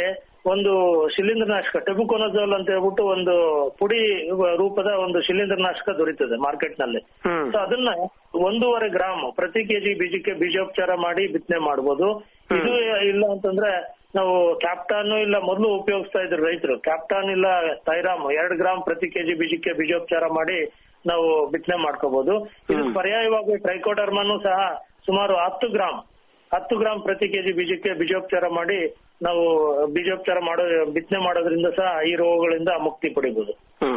ಒಂದು ಶಿಲೀಂಧ್ರನಾಶಕ ಟೆಬುಕೊನಜೋಲ್ ಅಂತ ಹೇಳ್ಬಿಟ್ಟು ಒಂದು ಪುಡಿ ರೂಪದ ಒಂದು ಶಿಲೀಂಧ್ರನಾಶಕ ದೊರೀತದೆ ಮಾರ್ಕೆಟ್ ನಲ್ಲಿ ಸೊ ಅದನ್ನ ಒಂದೂವರೆ ಗ್ರಾಮ್ ಪ್ರತಿ ಕೆಜಿ ಬೀಜಕ್ಕೆ ಬೀಜೋಪಚಾರ ಮಾಡಿ ಬಿತ್ತನೆ ಮಾಡ್ಬೋದು ಇದು ಇಲ್ಲ ಅಂತಂದ್ರೆ ನಾವು ಕ್ಯಾಪ್ಟಾನ್ ಇಲ್ಲ ಮೊದಲು ಉಪಯೋಗಿಸ್ತಾ ಇದ್ರು ರೈತರು ಕ್ಯಾಪ್ಟಾನ್ ಇಲ್ಲ ಥೈರಾಮ್ ಎರಡ್ ಗ್ರಾಮ್ ಪ್ರತಿ ಕೆಜಿ ಬೀಜಕ್ಕೆ ಬೀಜೋಪಚಾರ ಮಾಡಿ ನಾವು ಬಿತ್ತನೆ ಮಾಡ್ಕೋಬಹುದು ಇದಕ್ಕೆ ಪರ್ಯಾಯವಾಗಿ ಟ್ರೈಕೋಡರ್ಮನು ಸಹ ಸುಮಾರು ಹತ್ತು ಗ್ರಾಮ್ ಹತ್ತು ಗ್ರಾಮ್ ಪ್ರತಿ ಕೆಜಿ ಬೀಜಕ್ಕೆ ಬೀಜೋಪಚಾರ ಮಾಡಿ ನಾವು ಬೀಜೋಪಚಾರ ಮಾಡೋ ಬಿತ್ತನೆ ಮಾಡೋದ್ರಿಂದ ಸಹ ಈ ರೋಗಗಳಿಂದ ಮುಕ್ತಿ ಪಡಿಬಹುದು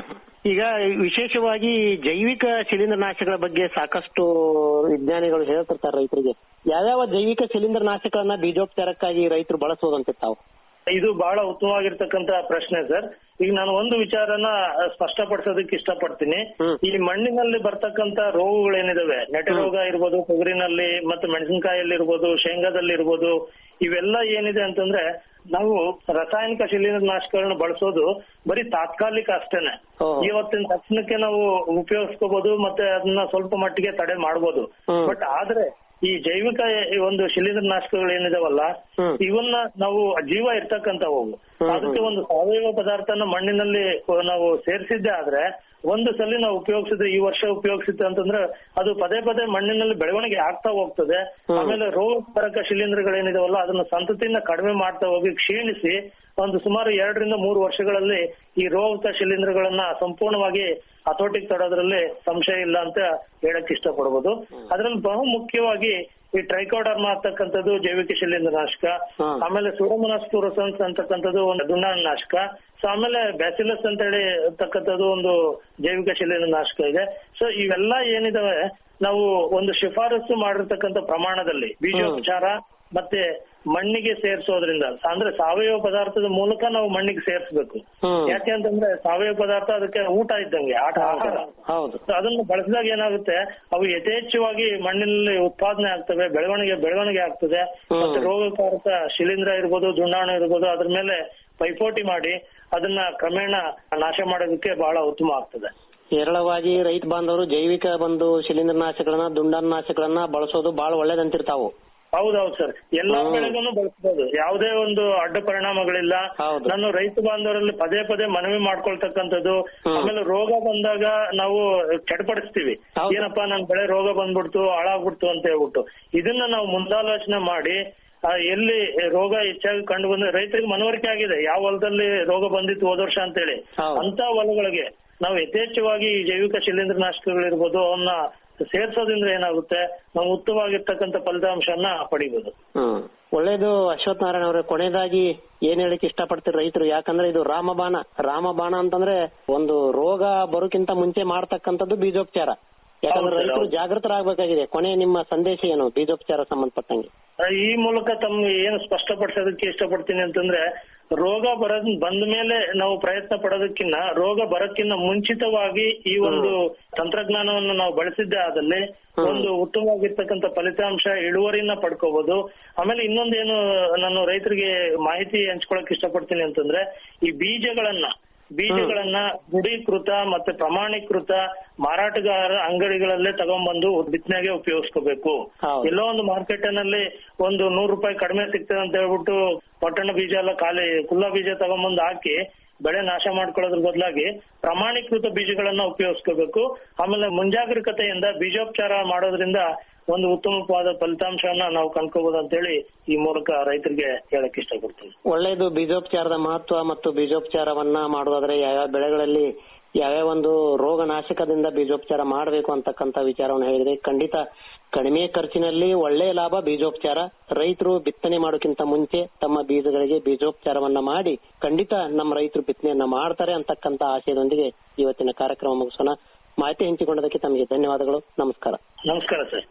ಈಗ ವಿಶೇಷವಾಗಿ ಜೈವಿಕ ಶಿಲೀಂಧ್ರನಾಶಕಗಳ ಬಗ್ಗೆ ಸಾಕಷ್ಟು ವಿಜ್ಞಾನಿಗಳು ಹೇಳ್ತಿರ್ತಾರೆ ರೈತರಿಗೆ ಯಾವ್ಯಾವ ಜೈವಿಕ ಶಿಲೀಂಧ್ರನಾಶಕಗಳನ್ನ ಬೀಜೋಪಚಾರಕ್ಕಾಗಿ ರೈತರು ಬಳಸೋದಂತೆ ತಾವು ಇದು ಬಹಳ ಉತ್ತಮವಾಗಿರ್ತಕ್ಕಂತ ಪ್ರಶ್ನೆ ಸರ್ ಈಗ ನಾನು ಒಂದು ವಿಚಾರನ ಸ್ಪಷ್ಟಪಡಿಸೋದಕ್ಕೆ ಇಷ್ಟಪಡ್ತೀನಿ ಈ ಮಣ್ಣಿನಲ್ಲಿ ಬರ್ತಕ್ಕಂತ ರೋಗಗಳೇನಿದಾವೆ ನೆಟೆ ರೋಗ ಇರ್ಬೋದು ತೊಗರಿನಲ್ಲಿ ಮತ್ತೆ ಮೆಣಸಿನಕಾಯಲ್ಲಿ ಇರ್ಬೋದು ಶೇಂಗಾದಲ್ಲಿ ಇರ್ಬೋದು ಇವೆಲ್ಲ ಏನಿದೆ ಅಂತಂದ್ರೆ ನಾವು ರಾಸಾಯನಿಕ ಶಿಲೀಂಧ್ರನಾಶಕಗಳನ್ನ ಬಳಸೋದು ಬರೀ ತಾತ್ಕಾಲಿಕ ಅಷ್ಟೇನೆ ಇವತ್ತಿನ ತಕ್ಷಣಕ್ಕೆ ನಾವು ಉಪಯೋಗಿಸ್ಕೋಬಹುದು ಮತ್ತೆ ಅದನ್ನ ಸ್ವಲ್ಪ ಮಟ್ಟಿಗೆ ತಡೆ ಮಾಡ್ಬೋದು ಬಟ್ ಆದ್ರೆ ಈ ಜೈವಿಕ ಒಂದು ಶಿಲೀಂಧ್ರನಾಶಕಗಳು ಏನಿದಾವಲ್ಲ ಇವನ್ನ ನಾವು ಜೀವ ಇರ್ತಕ್ಕಂಥವು ಅದಕ್ಕೆ ಒಂದು ಸಾವಯವ ಪದಾರ್ಥನ ಮಣ್ಣಿನಲ್ಲಿ ನಾವು ಸೇರಿಸಿದ್ದೆ ಆದ್ರೆ ಒಂದು ಸಲ ನಾವು ಉಪಯೋಗಿಸಿದ್ರೆ ಈ ವರ್ಷ ಉಪಯೋಗಿಸಿದ್ರೆ ಅಂತಂದ್ರೆ ಅದು ಪದೇ ಪದೇ ಮಣ್ಣಿನಲ್ಲಿ ಬೆಳವಣಿಗೆ ಆಗ್ತಾ ಹೋಗ್ತದೆ ಆಮೇಲೆ ರೋಗಕಾರಕ ಶಿಲೀಂಧ್ರಗಳೇನಿದಾವಲ್ಲ ಅದನ್ನ ಸಂತತಿನ ಕಡಿಮೆ ಮಾಡ್ತಾ ಹೋಗಿ ಕ್ಷೀಣಿಸಿ ಒಂದು ಸುಮಾರು ಎರಡರಿಂದ ಮೂರು ವರ್ಷಗಳಲ್ಲಿ ಈ ರೋಗ ಶಿಲೀಂಧ್ರಗಳನ್ನ ಸಂಪೂರ್ಣವಾಗಿ ಹತೋಟಿಗೆ ತರೋದ್ರಲ್ಲಿ ಸಂಶಯ ಇಲ್ಲ ಅಂತ ಹೇಳಕ್ ಇಷ್ಟಪಡ್ಬೋದು ಅದ್ರಲ್ಲಿ ಬಹು ಮುಖ್ಯವಾಗಿ ಈ ಟ್ರೈಕೋಡರ್ಮ ಅಂತಕ್ಕಂಥದ್ದು ಜೈವಿಕ ಶಿಲೀಂಧ್ರನಾಶಕ ಆಮೇಲೆ ಸೂಡೋಮೋನಾಸ್ ಫ್ಲೋರೋಸನ್ಸ್ ಅಂತಕ್ಕಂಥದ್ದು ಒಂದು ದುಂಡಾಣನಾಶಕ ಸೊ ಆಮೇಲೆ ಬ್ಯಾಸಿಲಸ್ ಅಂತ ಹೇಳಿ ಅಂತಕ್ಕಂಥದ್ದು ಒಂದು ಜೈವಿಕ ಶಿಲೀಂಧ್ರನಾಶಕ ಇದೆ ಸೊ ಇವೆಲ್ಲ ಏನಿದಾವೆ ನಾವು ಒಂದು ಶಿಫಾರಸು ಮಾಡಿರ್ತಕ್ಕಂಥ ಪ್ರಮಾಣದಲ್ಲಿ ಬೀಜೋಪಚಾರ ಮತ್ತೆ ಮಣ್ಣಿಗೆ ಸೇರಿಸೋದ್ರಿಂದ ಅಂದ್ರೆ ಸಾವಯವ ಪದಾರ್ಥದ ಮೂಲಕ ನಾವು ಮಣ್ಣಿಗೆ ಸೇರಿಸಬೇಕು ಯಾಕೆ ಅಂತಂದ್ರೆ ಸಾವಯವ ಪದಾರ್ಥ ಅದಕ್ಕೆ ಊಟ ಇದ್ದಂಗೆ ಆಟ ಆಹಾರ ಹೌದು So ಅದನ್ನು ಬಳಸಿದಾಗ ಏನಾಗುತ್ತೆ ಅವು ಯಥೇಚ್ಛವಾಗಿ ಮಣ್ಣಿನಲ್ಲಿ ಉತ್ಪಾದನೆ ಆಗ್ತವೆ ಬೆಳವಣಿಗೆ ಬೆಳವಣಿಗೆ ಆಗ್ತದೆ ಮತ್ತೆ ರೋಗಕಾರಕ ಶಿಲೀಂಧ್ರ ಇರ್ಬೋದು ದುಂಡಾಣು ಇರ್ಬೋದು ಅದ್ರ ಮೇಲೆ ಪೈಪೋಟಿ ಮಾಡಿ ಅದನ್ನ ಕ್ರಮೇಣ ನಾಶ ಮಾಡೋದಕ್ಕೆ ಬಹಳ ಉತ್ತಮ ಆಗ್ತದೆ ಹೇರಳವಾಗಿ ರೈತ ಬಾಂಧವರು ಜೈವಿಕ ಒಂದು ಶಿಲೀಂಧ್ರನಾಶಕಗಳನ್ನ ದುಂಡಾಣನಾಶಕಗಳನ್ನ ಬಳಸೋದು ಬಹಳ ಒಳ್ಳೇದಂತಿರ್ತಾವು ಹೌದೌದು ಸರ್ ಎಲ್ಲಾ ಬೆಳೆಗೂ ಬಳಸಬಹುದು ಯಾವುದೇ ಒಂದು ಅಡ್ಡ ಪರಿಣಾಮಗಳಿಲ್ಲ ನಾನು ರೈತ ಬಾಂಧವರಲ್ಲಿ ಪದೇ ಪದೇ ಮನವಿ ಮಾಡ್ಕೊಳ್ತಕ್ಕಂಥದ್ದು ಆಮೇಲೆ ರೋಗ ಬಂದಾಗ ನಾವು ಚಡ್ಪಡಿಸ್ತೀವಿ ಏನಪ್ಪಾ ನನ್ ಬೆಳೆ ರೋಗ ಬಂದ್ಬಿಡ್ತು ಹಾಳಾಗ್ಬಿಡ್ತು ಅಂತ ಹೇಳ್ಬಿಟ್ಟು ಇದನ್ನ ನಾವು ಮುಂದಾಲೋಚನೆ ಮಾಡಿ ಆ, ಎಲ್ಲಿ ರೋಗ ಹೆಚ್ಚಾಗಿ ಕಂಡು ಬಂದ್ರೆ ರೈತರಿಗೆ ಮನವರಿಕೆ ಆಗಿದೆ ಯಾವ ಹೊಲದಲ್ಲಿ ರೋಗ ಬಂದಿತ್ತು ಹೋದ ವರ್ಷ ಅಂತೇಳಿ ಅಂತ ಹೊಲಗಳಿಗೆ ನಾವು ಯಥೇಚ್ಛವಾಗಿ ಈ ಜೈವಿಕ ಶಿಲೀಂಧ್ರನಾಶಕಗಳಿರ್ಬೋದು ಅವನ್ನ ಸೇರ್ಸೋದ್ರಿಂದ ಏನಾಗುತ್ತೆ ನಾವು ಉತ್ತಮವಾಗಿರ್ತಕ್ಕಂಥ ಫಲಿತಾಂಶನ ಪಡಿಬಹುದು ಹ್ಮ್ ಒಳ್ಳೇದು ಅಶ್ವಥ್ ನಾರಾಯಣ ಅವರೇ ಕೊನೆಯದಾಗಿ ಏನ್ ಹೇಳಿಕ್ ಇಷ್ಟಪಡ್ತೀರಿ ರೈತರು ಯಾಕಂದ್ರೆ ಇದು ರಾಮಬಾಣ ರಾಮಬಾಣ ಅಂತಂದ್ರೆ ಒಂದು ರೋಗ ಬರೋಕ್ಕಿಂತ ಮುಂಚೆ ಮಾಡ್ತಕ್ಕಂಥದ್ದು ಬೀಜೋಪಚಾರ ಯಾಕಂದ್ರೆ ಹೌದು, ರೈತರು ಹೌದು. ಜಾಗೃತರಾಗಬೇಕಾಗಿದೆ ಕೊನೆ ನಿಮ್ಮ ಸಂದೇಶ ಏನು ಬೀಜೋಪಚಾರ ಸಂಬಂಧಪಟ್ಟಂಗೆ ಆ, ಈ ಮೂಲಕ ತಮ್ಗೆ ಏನು ಸ್ಪಷ್ಟಪಡಿಸೋದಕ್ಕೆ ಇಷ್ಟಪಡ್ತೀನಿ ಅಂತಂದ್ರೆ ರೋಗ ಬರೋದ್ ಬಂದ ಮೇಲೆ ನಾವು ಪ್ರಯತ್ನ ಪಡೋದಕ್ಕಿಂತ ರೋಗ ಬರೋಕ್ಕಿಂತ ಮುಂಚಿತವಾಗಿ ಈ ಒಂದು ತಂತ್ರಜ್ಞಾನವನ್ನು ನಾವು ಬಳಸಿದ್ದೆ ಆದಲ್ಲಿ ಒಂದು ಉತ್ತಮವಾಗಿರ್ತಕ್ಕಂಥ ಫಲಿತಾಂಶ ಇಳುವರಿನ ಪಡ್ಕೋಬಹುದು ಆಮೇಲೆ ಇನ್ನೊಂದೇನು ನಾನು ರೈತರಿಗೆ ಮಾಹಿತಿ ಹಂಚ್ಕೊಳಕ್ ಇಷ್ಟಪಡ್ತೀನಿ ಅಂತಂದ್ರೆ ಈ ಬೀಜಗಳನ್ನ ಬೀಜಗಳನ್ನ ದೃಢೀಕೃತ ಮತ್ತೆ ಪ್ರಮಾಣೀಕೃತ ಮಾರಾಟಗಾರ ಅಂಗಡಿಗಳಲ್ಲೇ ತಗೊಂಡ್ಬಂದು ಬಿತ್ತನೆಗೆ ಉಪಯೋಗಿಸ್ಕೋಬೇಕು ಎಲ್ಲೋ ಒಂದು ಮಾರ್ಕೆಟ್ ನಲ್ಲಿ ಒಂದು ನೂರು ರೂಪಾಯಿ ಕಡಿಮೆ ಸಿಗ್ತದೆ ಅಂತ ಹೇಳ್ಬಿಟ್ಟು ಪಟ್ಟಣ ಬೀಜ ಎಲ್ಲ ಖಾಲಿ ಕುಲ್ಲ ಬೀಜ ತಗೊಂಡ್ಬಂದು ಹಾಕಿ ಬೆಳೆ ನಾಶ ಮಾಡ್ಕೊಳ್ಳೋದ್ರ ಬದಲಾಗಿ ಪ್ರಮಾಣೀಕೃತ ಬೀಜಗಳನ್ನ ಉಪಯೋಗಿಸ್ಕೋಬೇಕು ಆಮೇಲೆ ಮುಂಜಾಗ್ರತೆಯಿಂದ ಬೀಜೋಪಚಾರ ಮಾಡೋದ್ರಿಂದ ಒಂದು ಉತ್ತಮವಾದ ಫಲಿತಾಂಶವನ್ನ ನಾವು ಕಂಡ್ಕೋಬಹುದು ಅಂತೇಳಿ ಈ ಮೂಲಕ ರೈತರಿಗೆ ಹೇಳಕ್ ಇಷ್ಟಪಡ್ತೀನಿ ಒಳ್ಳೇದು ಬೀಜೋಪಚಾರದ ಮಹತ್ವ ಮತ್ತು ಬೀಜೋಪಚಾರವನ್ನ ಮಾಡೋದಾದ್ರೆ ಯಾವ್ಯಾವ ಬೆಳೆಗಳಲ್ಲಿ ಯಾವ್ಯಾವ ಒಂದು ರೋಗನಾಶಕದಿಂದ ಬೀಜೋಪಚಾರ ಮಾಡಬೇಕು ಅಂತಕ್ಕಂತ ವಿಚಾರವನ್ನು ಹೇಳಿದ್ರೆ ಖಂಡಿತ ಕಡಿಮೆ ಖರ್ಚಿನಲ್ಲಿ ಒಳ್ಳೆ ಲಾಭ ಬೀಜೋಪಚಾರ ರೈತರು ಬಿತ್ತನೆ ಮಾಡೋಕ್ಕಿಂತ ಮುಂಚೆ ತಮ್ಮ ಬೀಜಗಳಿಗೆ ಬೀಜೋಪಚಾರವನ್ನ ಮಾಡಿ ಖಂಡಿತ ನಮ್ಮ ರೈತರು ಬಿತ್ತನೆಯನ್ನ ಮಾಡ್ತಾರೆ ಅಂತಕ್ಕಂತ ಆಶಯದೊಂದಿಗೆ ಇವತ್ತಿನ ಕಾರ್ಯಕ್ರಮ ಮುಗಿಸೋಣ ಮಾಹಿತಿ ಹಂಚಿಕೊಂಡದಕ್ಕೆ ತಮಗೆ ಧನ್ಯವಾದಗಳು ನಮಸ್ಕಾರ ನಮಸ್ಕಾರ ಸರ್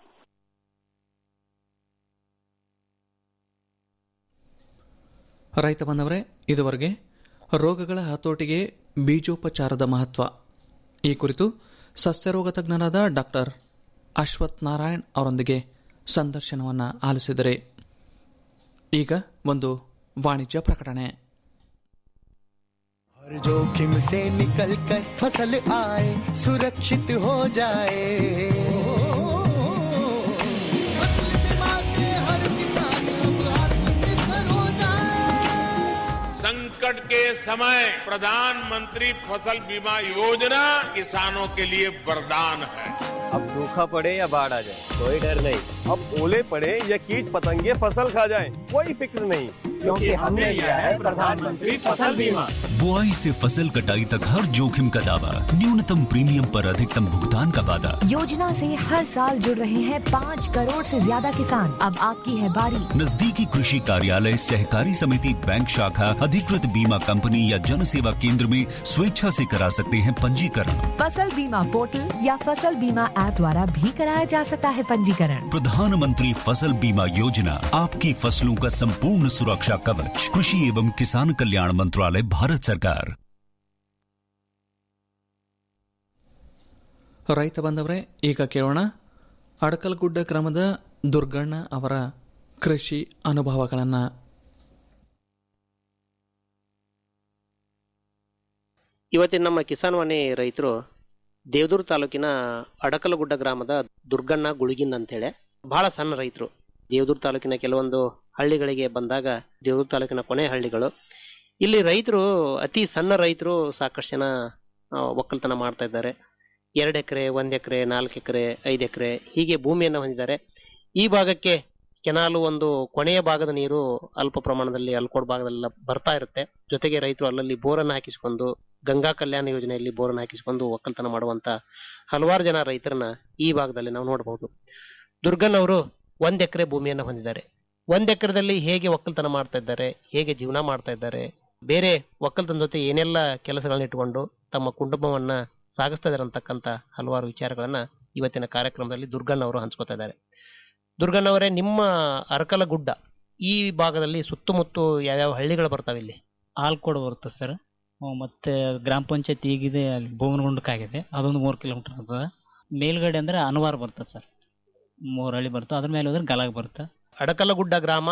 ರೈತ ಬಂದವರೇ ಇದುವರೆಗೆ ರೋಗಗಳ ಹತೋಟಿಗೆ ಬೀಜೋಪಚಾರದ ಮಹತ್ವ ಈ ಕುರಿತು ಸಸ್ಯರೋಗ ತಜ್ಞರಾದ ಡಾಕ್ಟರ್ ಅಶ್ವಥ್ ನಾರಾಯಣ್ ಅವರೊಂದಿಗೆ ಸಂದರ್ಶನವನ್ನು ಆಲಿಸಿದರೆ ಈಗ ಒಂದು ವಾಣಿಜ್ಯ ಪ್ರಕಟಣೆ हर जोखिम से निकल कर फसल आए सुरक्षित हो जाए फसल बीमा से हर किसान अब आत्मनिर्भर हो जाए संकट संकट के समय प्रधानमंत्री फसल बीमा योजना किसानों के लिए वरदान है अब सूखा पड़े या बाढ़ आ जाए कोई डर नहीं अब ओले पड़े या कीट पतंगे फसल खा जाए कोई फिक्र नहीं क्योंकि हमने लिया है प्रधानमंत्री फसल बीमा बुआई से फसल कटाई तक हर जोखिम का दावा न्यूनतम प्रीमियम पर अधिकतम भुगतान का वादा योजना से हर साल जुड़ रहे हैं पाँच करोड़ से ज्यादा किसान अब आपकी है बारी नजदीकी कृषि कार्यालय सहकारी समिति बैंक शाखा अधिकृत बीमा कंपनी या जन सेवा केंद्र में स्वेच्छा से करा सकते हैं पंजीकरण फसल बीमा पोर्टल या फसल बीमा ऐप द्वारा भी कराया जा सकता है पंजीकरण प्रधानमंत्री फसल बीमा योजना आपकी फसलों का संपूर्ण सुरक्षा कवच कृषि एवं किसान कल्याण मंत्रालय भारत सरकार ರೈತ ಬಂದವರೇ ಈಗ ಕೇಳೋಣ ಅಡಕಲ್ಗುಡ್ಡ ಗ್ರಾಮದ ದುರ್ಗಣ್ಣ ಅವರ ಕೃಷಿ ಅನುಭವಗಳನ್ನು ಇವತ್ತಿನ ನಮ್ಮ ಕಿಸಾನ್ ವಾಣಿ ರೈತರು ದೇವದೂರು ತಾಲೂಕಿನ ಅಡಕಲಗುಡ್ಡ ಗ್ರಾಮದ ದುರ್ಗಣ್ಣ ಗುಳಿಗಿನ್ ಅಂತೇಳಿ ಬಹಳ ಸಣ್ಣ ರೈತರು ದೇವದೂರು ತಾಲೂಕಿನ ಕೆಲವೊಂದು ಹಳ್ಳಿಗಳಿಗೆ ಬಂದಾಗ ದೇವದೂರು ತಾಲೂಕಿನ ಕೊನೆ ಹಳ್ಳಿಗಳು ಇಲ್ಲಿ ರೈತರು ಅತಿ ಸಣ್ಣ ರೈತರು ಸಾಕಷ್ಟು ಜನ ಆ, ಒಕ್ಕಲ್ತನ ಮಾಡ್ತಾ ಇದ್ದಾರೆ ಎರಡು ಎಕರೆ ಒಂದ್ ಎಕರೆ ನಾಲ್ಕು ಎಕರೆ ಐದು ಎಕರೆ ಹೀಗೆ ಭೂಮಿಯನ್ನು ಹೊಂದಿದ್ದಾರೆ ಈ ಭಾಗಕ್ಕೆ ಕೆನಾಲು ಒಂದು ಕೊನೆಯ ಭಾಗದ ನೀರು ಅಲ್ಪ ಪ್ರಮಾಣದಲ್ಲಿ ಅಲ್ಕೋಡ್ ಭಾಗದಲ್ಲೆಲ್ಲ ಬರ್ತಾ ಇರುತ್ತೆ ಜೊತೆಗೆ ರೈತರು ಅಲ್ಲಲ್ಲಿ ಬೋರನ್ನು ಹಾಕಿಸಿಕೊಂಡು ಗಂಗಾ ಕಲ್ಯಾಣ ಯೋಜನೆಯಲ್ಲಿ ಬೋರನ್ನು ಹಾಕಿಸಿಕೊಂಡು ಒಕ್ಕಲ್ತನ ಮಾಡುವಂತ ಹಲವಾರು ಜನ ರೈತರನ್ನ ಈ ಭಾಗದಲ್ಲಿ ನಾವು ನೋಡಬಹುದು ದುರ್ಗನ್ ಅವರು ಒಂದ್ ಎಕರೆ ಭೂಮಿಯನ್ನು ಹೊಂದಿದ್ದಾರೆ ಒಂದ್ ಎಕರೆದಲ್ಲಿ ಹೇಗೆ ಒಕ್ಕಲ್ತನ ಮಾಡ್ತಾ ಇದ್ದಾರೆ ಹೇಗೆ ಜೀವನ ಮಾಡ್ತಾ ಇದ್ದಾರೆ ಬೇರೆ ಒಕ್ಕಲ್ತನ ಜೊತೆ ಏನೆಲ್ಲ ಕೆಲಸಗಳನ್ನ ಇಟ್ಟುಕೊಂಡು ತಮ್ಮ ಕುಟುಂಬವನ್ನ ಸಾಗಿಸ್ತಾ ಇದ್ದಾರೆ ಅಂತಕ್ಕಂಥ ಹಲವಾರು ವಿಚಾರಗಳನ್ನ ಇವತ್ತಿನ ಕಾರ್ಯಕ್ರಮದಲ್ಲಿ ದುರ್ಗಣ್ಣ ಅವರು ಹಂಚ್ಕೋತಾ ಇದ್ದಾರೆ ದುರ್ಗಣ್ಣ ಅವರೇ ನಿಮ್ಮ ಅರಕಲಗುಡ್ಡ ಈ ಭಾಗದಲ್ಲಿ ಸುತ್ತಮುತ್ತ ಯಾವ್ಯಾವ ಹಳ್ಳಿಗಳು ಬರ್ತಾವೆ ಇಲ್ಲಿ ಆಲ್ಕೋಡ್ ಬರುತ್ತೆ ಸರ್ ಮತ್ತೆ ಗ್ರಾಮ ಪಂಚಾಯತ್ ಈಗಿದೆ ಅಲ್ಲಿ ಭುವನಗುಂಡಕ್ಕಾಗಿದೆ ಅದೊಂದು ಮೂರು ಕಿಲೋಮೀಟರ್ ಬರ್ತದೆ ಮೇಲ್ಗಡೆ ಅಂದ್ರೆ ಅನ್ವಾರ್ ಬರ್ತದೆ ಸರ್ ಮೂರು ಹಳ್ಳಿ ಬರ್ತದೆ ಅದ್ರ ಮೇಲೆ ಹೋದ್ರೆ ಗಲಾಗ್ ಬರುತ್ತೆ ಅಡಕಲಗುಡ್ಡ ಗ್ರಾಮ